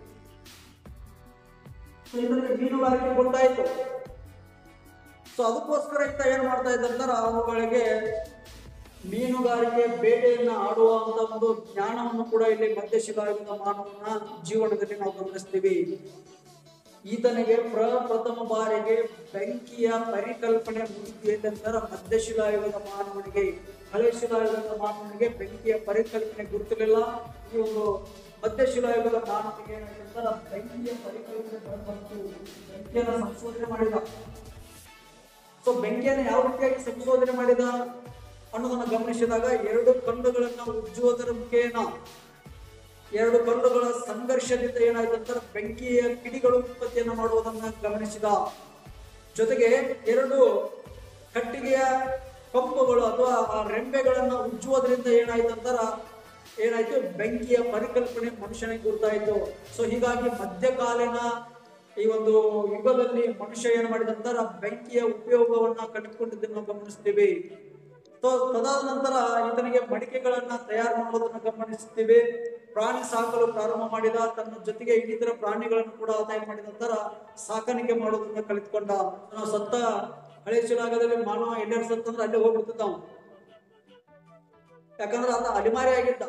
ಸೊ ಇದರಲ್ಲಿ ಮೀನುಗಾರಿಕೆ ಗೊತ್ತಾಯ್ತು ಸೊ ಅದಕ್ಕೋಸ್ಕರ ಈತ ಏನ್ ಮಾಡ್ತಾ ಇದ್ದಂತಾರ ಅವುಗಳಿಗೆ ಮೀನುಗಾರಿಕೆ ಬೇಟೆಯನ್ನ ಆಡುವ ಅಂತ ಒಂದು ಜ್ಞಾನವನ್ನು ಕೂಡ ಇಲ್ಲಿ ಮಧ್ಯಶಿಲಾಯುಗದ ಮಾನವನ ಜೀವನದಲ್ಲಿ ನಾವು ಗಮನಿಸ್ತೀವಿ ಈತನಿಗೆ ಪ್ರಪ್ರಥಮ ಬಾರಿಗೆ ಬೆಂಕಿಯ ಪರಿಕಲ್ಪನೆ ಮುಗಿದಿದೆ ಅಂತಾರ ಮಧ್ಯಶಿಲಾಯುಗದ ಮಾನವನಿಗೆ ಹಳೆ ಶಿಲಾಯುಗದ ಮಾನವನಿಗೆ ಬೆಂಕಿಯ ಪರಿಕಲ್ಪನೆ ಗುರುತಿರಲಿಲ್ಲ ಈ ಒಂದು ಮಧ್ಯಶಿಲಾಯುಗದ ಮಾನವನಿಗೆ ಏನಾಗಿದೆ ಅಂತಾರ ಬೆಂಕಿಯ ಪರಿಕಲ್ಪನೆ ಬಂತು ಬೆಂಕಿಯನ್ನು ಸಂಶೋಧನೆ ಮಾಡಿದ ಸೊ ಬೆಂಕಿಯನ್ನು ಯಾವ ರೀತಿಯಾಗಿ ಸಂಶೋಧನೆ ಮಾಡಿದ ಅನ್ನೋದನ್ನ ಗಮನಿಸಿದಾಗ ಎರಡು ಕಲ್ಲುಗಳನ್ನ ಉಜ್ಜುವುದರ ಮುಖೇನ ಎರಡು ಕಲ್ಲುಗಳ ಸಂಘರ್ಷದಿಂದ ಏನಾಯ್ತು ಅಂತಾರೆ ಬೆಂಕಿಯ ಕಿಡಿಗಳು ಉತ್ಪತ್ತಿಯನ್ನು ಮಾಡುವುದನ್ನ ಗಮನಿಸಿದ ಜೊತೆಗೆ ಎರಡು ಕಟ್ಟಿಗೆಯ ಕಂಬಗಳು ಅಥವಾ ಆ ರೆಂಬೆಗಳನ್ನ ಉಜ್ಜುವುದರಿಂದ ಏನಾಯ್ತು ಅಂತಾರ ಏನಾಯ್ತು ಬೆಂಕಿಯ ಪರಿಕಲ್ಪನೆ ಮನುಷ್ಯನಿಗೆ ಗುರುತಾಯ್ತು ಸೊ ಹೀಗಾಗಿ ಮಧ್ಯಕಾಲೀನ ಈ ಒಂದು ಯುಗದಲ್ಲಿ ಮನುಷ್ಯ ಏನ್ ಮಾಡಿದಂತರ ಬೆಂಕಿಯ ಉಪಯೋಗವನ್ನ ಕಂಡುಕೊಂಡಿದ್ದನ್ನು ನಾವು ಗಮನಿಸ್ತೀವಿ ಸೊ ತದಾದ ನಂತರ ಈತನಿಗೆ ಮಡಿಕೆಗಳನ್ನ ತಯಾರು ಮಾಡೋದನ್ನ ಗಮನಿಸ್ತೀವಿ ಪ್ರಾಣಿ ಸಾಕಲು ಪ್ರಾರಂಭ ಮಾಡಿದ ತನ್ನ ಜೊತೆಗೆ ಇನ್ನಿತರ ಪ್ರಾಣಿಗಳನ್ನು ಕೂಡ ಆತ ಏನ್ ಮಾಡಿದ ನಂತರ ಸಾಕಾಣಿಕೆ ಮಾಡೋದನ್ನ ಕಲಿತ್ಕೊಂಡ ನಾವು ಸತ್ತ ಹಳೆ ಶಿಲಾಗದಲ್ಲಿ ಮಾನವ ಎಲ್ಲರೂ ಸತ್ತಂದ್ರೆ ಅಲ್ಲೇ ಹೋಗ್ಬಿಡ್ತಿದ್ದ ಅವ್ನು. ಯಾಕಂದ್ರೆ ಆತ ಅಲಿಮಾರಿ ಆಗಿದ್ದ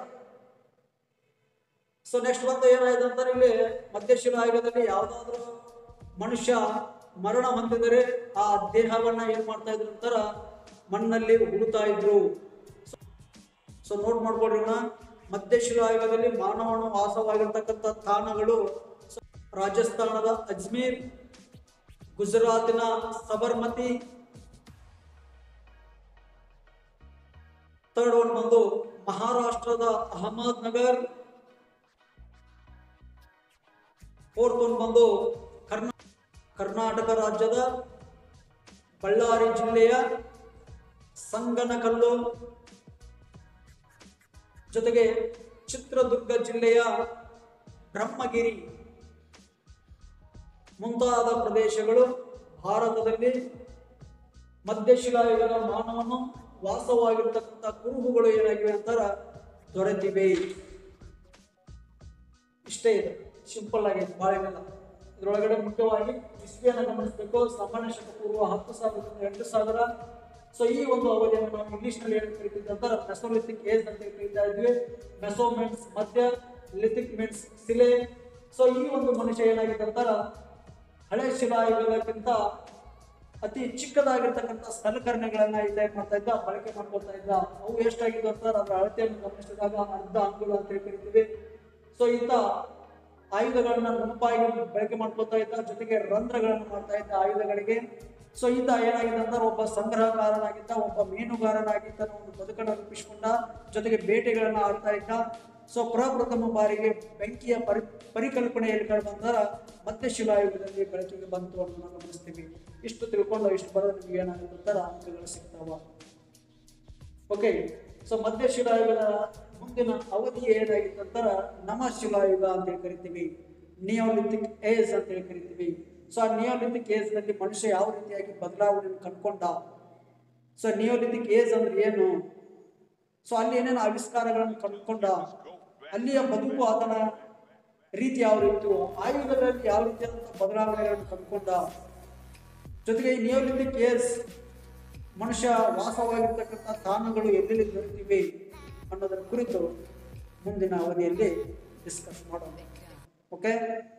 ಸೊ ನೆಕ್ಸ್ಟ್ ಬಂದು ಏನಾಯ್ತು ಅಂತಾರೆ ಇಲ್ಲಿ ಮಧ್ಯಶಿಲ ಆಯುಗದಲ್ಲಿ ಯಾವ್ದಾದ್ರು ಮನುಷ್ಯ ಮರಣ ಹೊಂದಿದರೆ ಆ ದೇಹವನ್ನ ಏನ್ ಮಾಡ್ತಾ ಇದ್ರು ಅಂತಾರ ಮಣ್ಣಲ್ಲಿ ಹುಡುತಾ ಇದ್ರು ಸೊ ನೋಟ್ ಮಾಡ್ಕೊಳ್ರಿ ಇವ್ನ. ಮಧ್ಯಶಿಲ ಆಯುಗದಲ್ಲಿ ಮಾನವನ ವಾಸವಾಗಿರ್ತಕ್ಕಂಥ ತಾಣಗಳು ಸೊ, ರಾಜಸ್ಥಾನದ ಅಜ್ಮೀರ್ ಗುಜರಾತಿನ ಸಬರ್ಮತಿ ಥರ್ಡ್ ಒನ್ ಬಂದು ಮಹಾರಾಷ್ಟ್ರದ ಅಹಮದ್ ನಗರ್ ಫೋರ್ತ್ ಒನ್ ಬಂದು ಕರ್ನಾ ಕರ್ನಾಟಕ ರಾಜ್ಯದ ಬಳ್ಳಾರಿ ಜಿಲ್ಲೆಯ ಸಂಗನಕಲ್ಲು ಜೊತೆಗೆ ಚಿತ್ರದುರ್ಗ ಜಿಲ್ಲೆಯ ಬ್ರಹ್ಮಗಿರಿ ಮುಂತಾದ ಪ್ರದೇಶಗಳು ಭಾರತದಲ್ಲಿ ಮಧ್ಯಶಿಲಾಯುಗದ ಮಾನವನು ವಾಸವಾಗಿರ್ತಕ್ಕಂಥ ಕುರುಹುಗಳು ಏನಾಗಿವೆ ಅಂತಾರ ದೊರೆತಿವೆ ಇಷ್ಟೇ ಇದೆ ಸಿಂಪಲ್ ಆಗಿ ಬಾಳೆನೆಲ್ಲ ಇದರೊಳಗಡೆ ಮುಖ್ಯವಾಗಿ ಇಸ್ವಿಯನ್ನು ಗಮನಿಸಬೇಕು ಸಾಮಾನ್ಯ ಶಕ ಪೂರ್ವ ಹತ್ತು ಸಾವಿರದಿಂದ ಎಂಟು ಸಾವಿರ ಸೊ ಈ ಒಂದು ಅವಧಿಯನ್ನು ನಾವು ಇಂಗ್ಲಿಷ್ ನಲ್ಲಿ ಏನು ಕರಿತಿದ್ದ ಅಂತಾರೆ ಮೆಸೋಲಿಥಿಕ್ ಏಜ್ ಅಂತ ಕರೀತಾ ಇದ್ವಿ ಮೆಸೋ ಮೀನ್ಸ್ ಮಧ್ಯ ಲಿಥಿಕ್ ಮೀನ್ಸ್ ಶಿಲೆ ಸೊ ಈ ಒಂದು ಮನುಷ್ಯ ಏನಾಗಿದೆ ಅಂತಾರ ಹಳೆ ಶಿಲಾಯುಗಕ್ಕಿಂತ ಅತಿ ಚಿಕ್ಕದಾಗಿರ್ತಕ್ಕಂಥ ಸಲಕರಣೆಗಳನ್ನ ಈತ ಏನ್ ಮಾಡ್ತಾ ಇದ್ದ ಬಳಕೆ ಮಾಡ್ಕೊಳ್ತಾ ಇದ್ದ ಅವು ಎಷ್ಟಾಗಿದ್ದು ಅಂತಾರೆ ಅದರ ಅಳತೆಯನ್ನು ಗಮನಿಸಿದಾಗ ಅರ್ಧ ಅಂಗುಲ ಅಂತ ಹೇಳಿ ಕರಿತೀವಿ ಸೊ ಈತ ಆಯುಧಗಳನ್ನ ನುಣುಪಾಗಿ ಬಳಕೆ ಮಾಡ್ಕೊತಾ ಇದ್ದ ಜೊತೆಗೆ ರಂಧ್ರಗಳನ್ನು ಮಾಡ್ತಾ ಇದ್ದ ಆಯುಧಗಳಿಗೆ ಸೊ ಈತ ಏನಾಗಿದೆ ಅಂದ್ರೆ ಒಬ್ಬ ಸಂಗ್ರಹಕಾರನಾಗಿದ್ದ ಒಬ್ಬ ಮೀನುಗಾರನಾಗಿದ್ದ ಅನ್ನೋ ಒಂದು ಬದುಕನ್ನು ರೂಪಿಸಿಕೊಂಡ ಜೊತೆಗೆ ಬೇಟೆಗಳನ್ನ ಆಡ್ತಾ ಇದ್ದ ಸೊ ಪ್ರಪ್ರಥಮ ಬಾರಿಗೆ ಬೆಂಕಿಯ ಪರಿ ಪರಿಕಲ್ಪನೆಯಲ್ಲಿ ಕಂಡು ಬಂದಾಗ ಮತ್ತೆ ಶಿಲಾಯುಗದಲ್ಲಿ ಬೆಳಕಿಗೆ ಬಂತು ಅನ್ನೋದನ್ನ ನಾವು ಗಮನಿಸ್ತೀವಿ ಇಷ್ಟು ತಿಳ್ಕೊಂಡು ಇಷ್ಟು ಬರೋದು ನಿಮ್ಗೆ ಏನಾಗುತ್ತೆ ಅಂತಾರ ಅಂಕಗಳು ಸಿಗ್ತಾವ ಓಕೆ ಸೊ ಮಧ್ಯ ಶಿಲಾಯುಗದ ಮುಂದಿನ ಅವಧಿ ಏನಾಗಿತ್ತು ಅಂತಾರ ನಮ ಶಿಲಾಯುಗ ಅಂತ ಹೇಳಿ ಕರಿತೀವಿ ನಿಯೋಲಿಥಿಕ್ ಏಜ್ ಅಂತ ಹೇಳಿ ಕರಿತೀವಿ ಸೊ ಆ ನಿಯೋಲಿಥಿಕ್ ಏಜ್ ನಲ್ಲಿ ಮನುಷ್ಯ ಯಾವ ರೀತಿಯಾಗಿ ಬದಲಾವಣೆಯನ್ನು ಕಂಡ್ಕೊಂಡ ಸೊ ನಿಯೋಲಿಥಿಕ್ ಏಜ್ ಅಂದ್ರೆ ಏನು ಸೊ ಅಲ್ಲಿ ಏನೇನು ಆವಿಷ್ಕಾರಗಳನ್ನು ಕಂಡುಕೊಂಡ ಅಲ್ಲಿಯ ಬದುಕು ಆತನ ರೀತಿ ಯಾವ ರೀತಿ ಆಯುಧಗಳಲ್ಲಿ ಯಾವ ರೀತಿಯಾದಂತಹ ಬದಲಾವಣೆಗಳನ್ನು ಕಂಡುಕೊಂಡ ಜೊತೆಗೆ ಈ ನಿಯೋಲಿಥಿಕ್ ಏಜ್ ಮನುಷ್ಯ ವಾಸವಾಗಿರ್ತಕ್ಕಂಥ ತಾಣಗಳು ಎಲ್ಲೆಲ್ಲಿ ದೊರೆತಿವೆ ಅನ್ನೋದರ ಕುರಿತು ಮುಂದಿನ ಅವಧಿಯಲ್ಲಿ ಡಿಸ್ಕಸ್ ಮಾಡೋಣ ಓಕೆ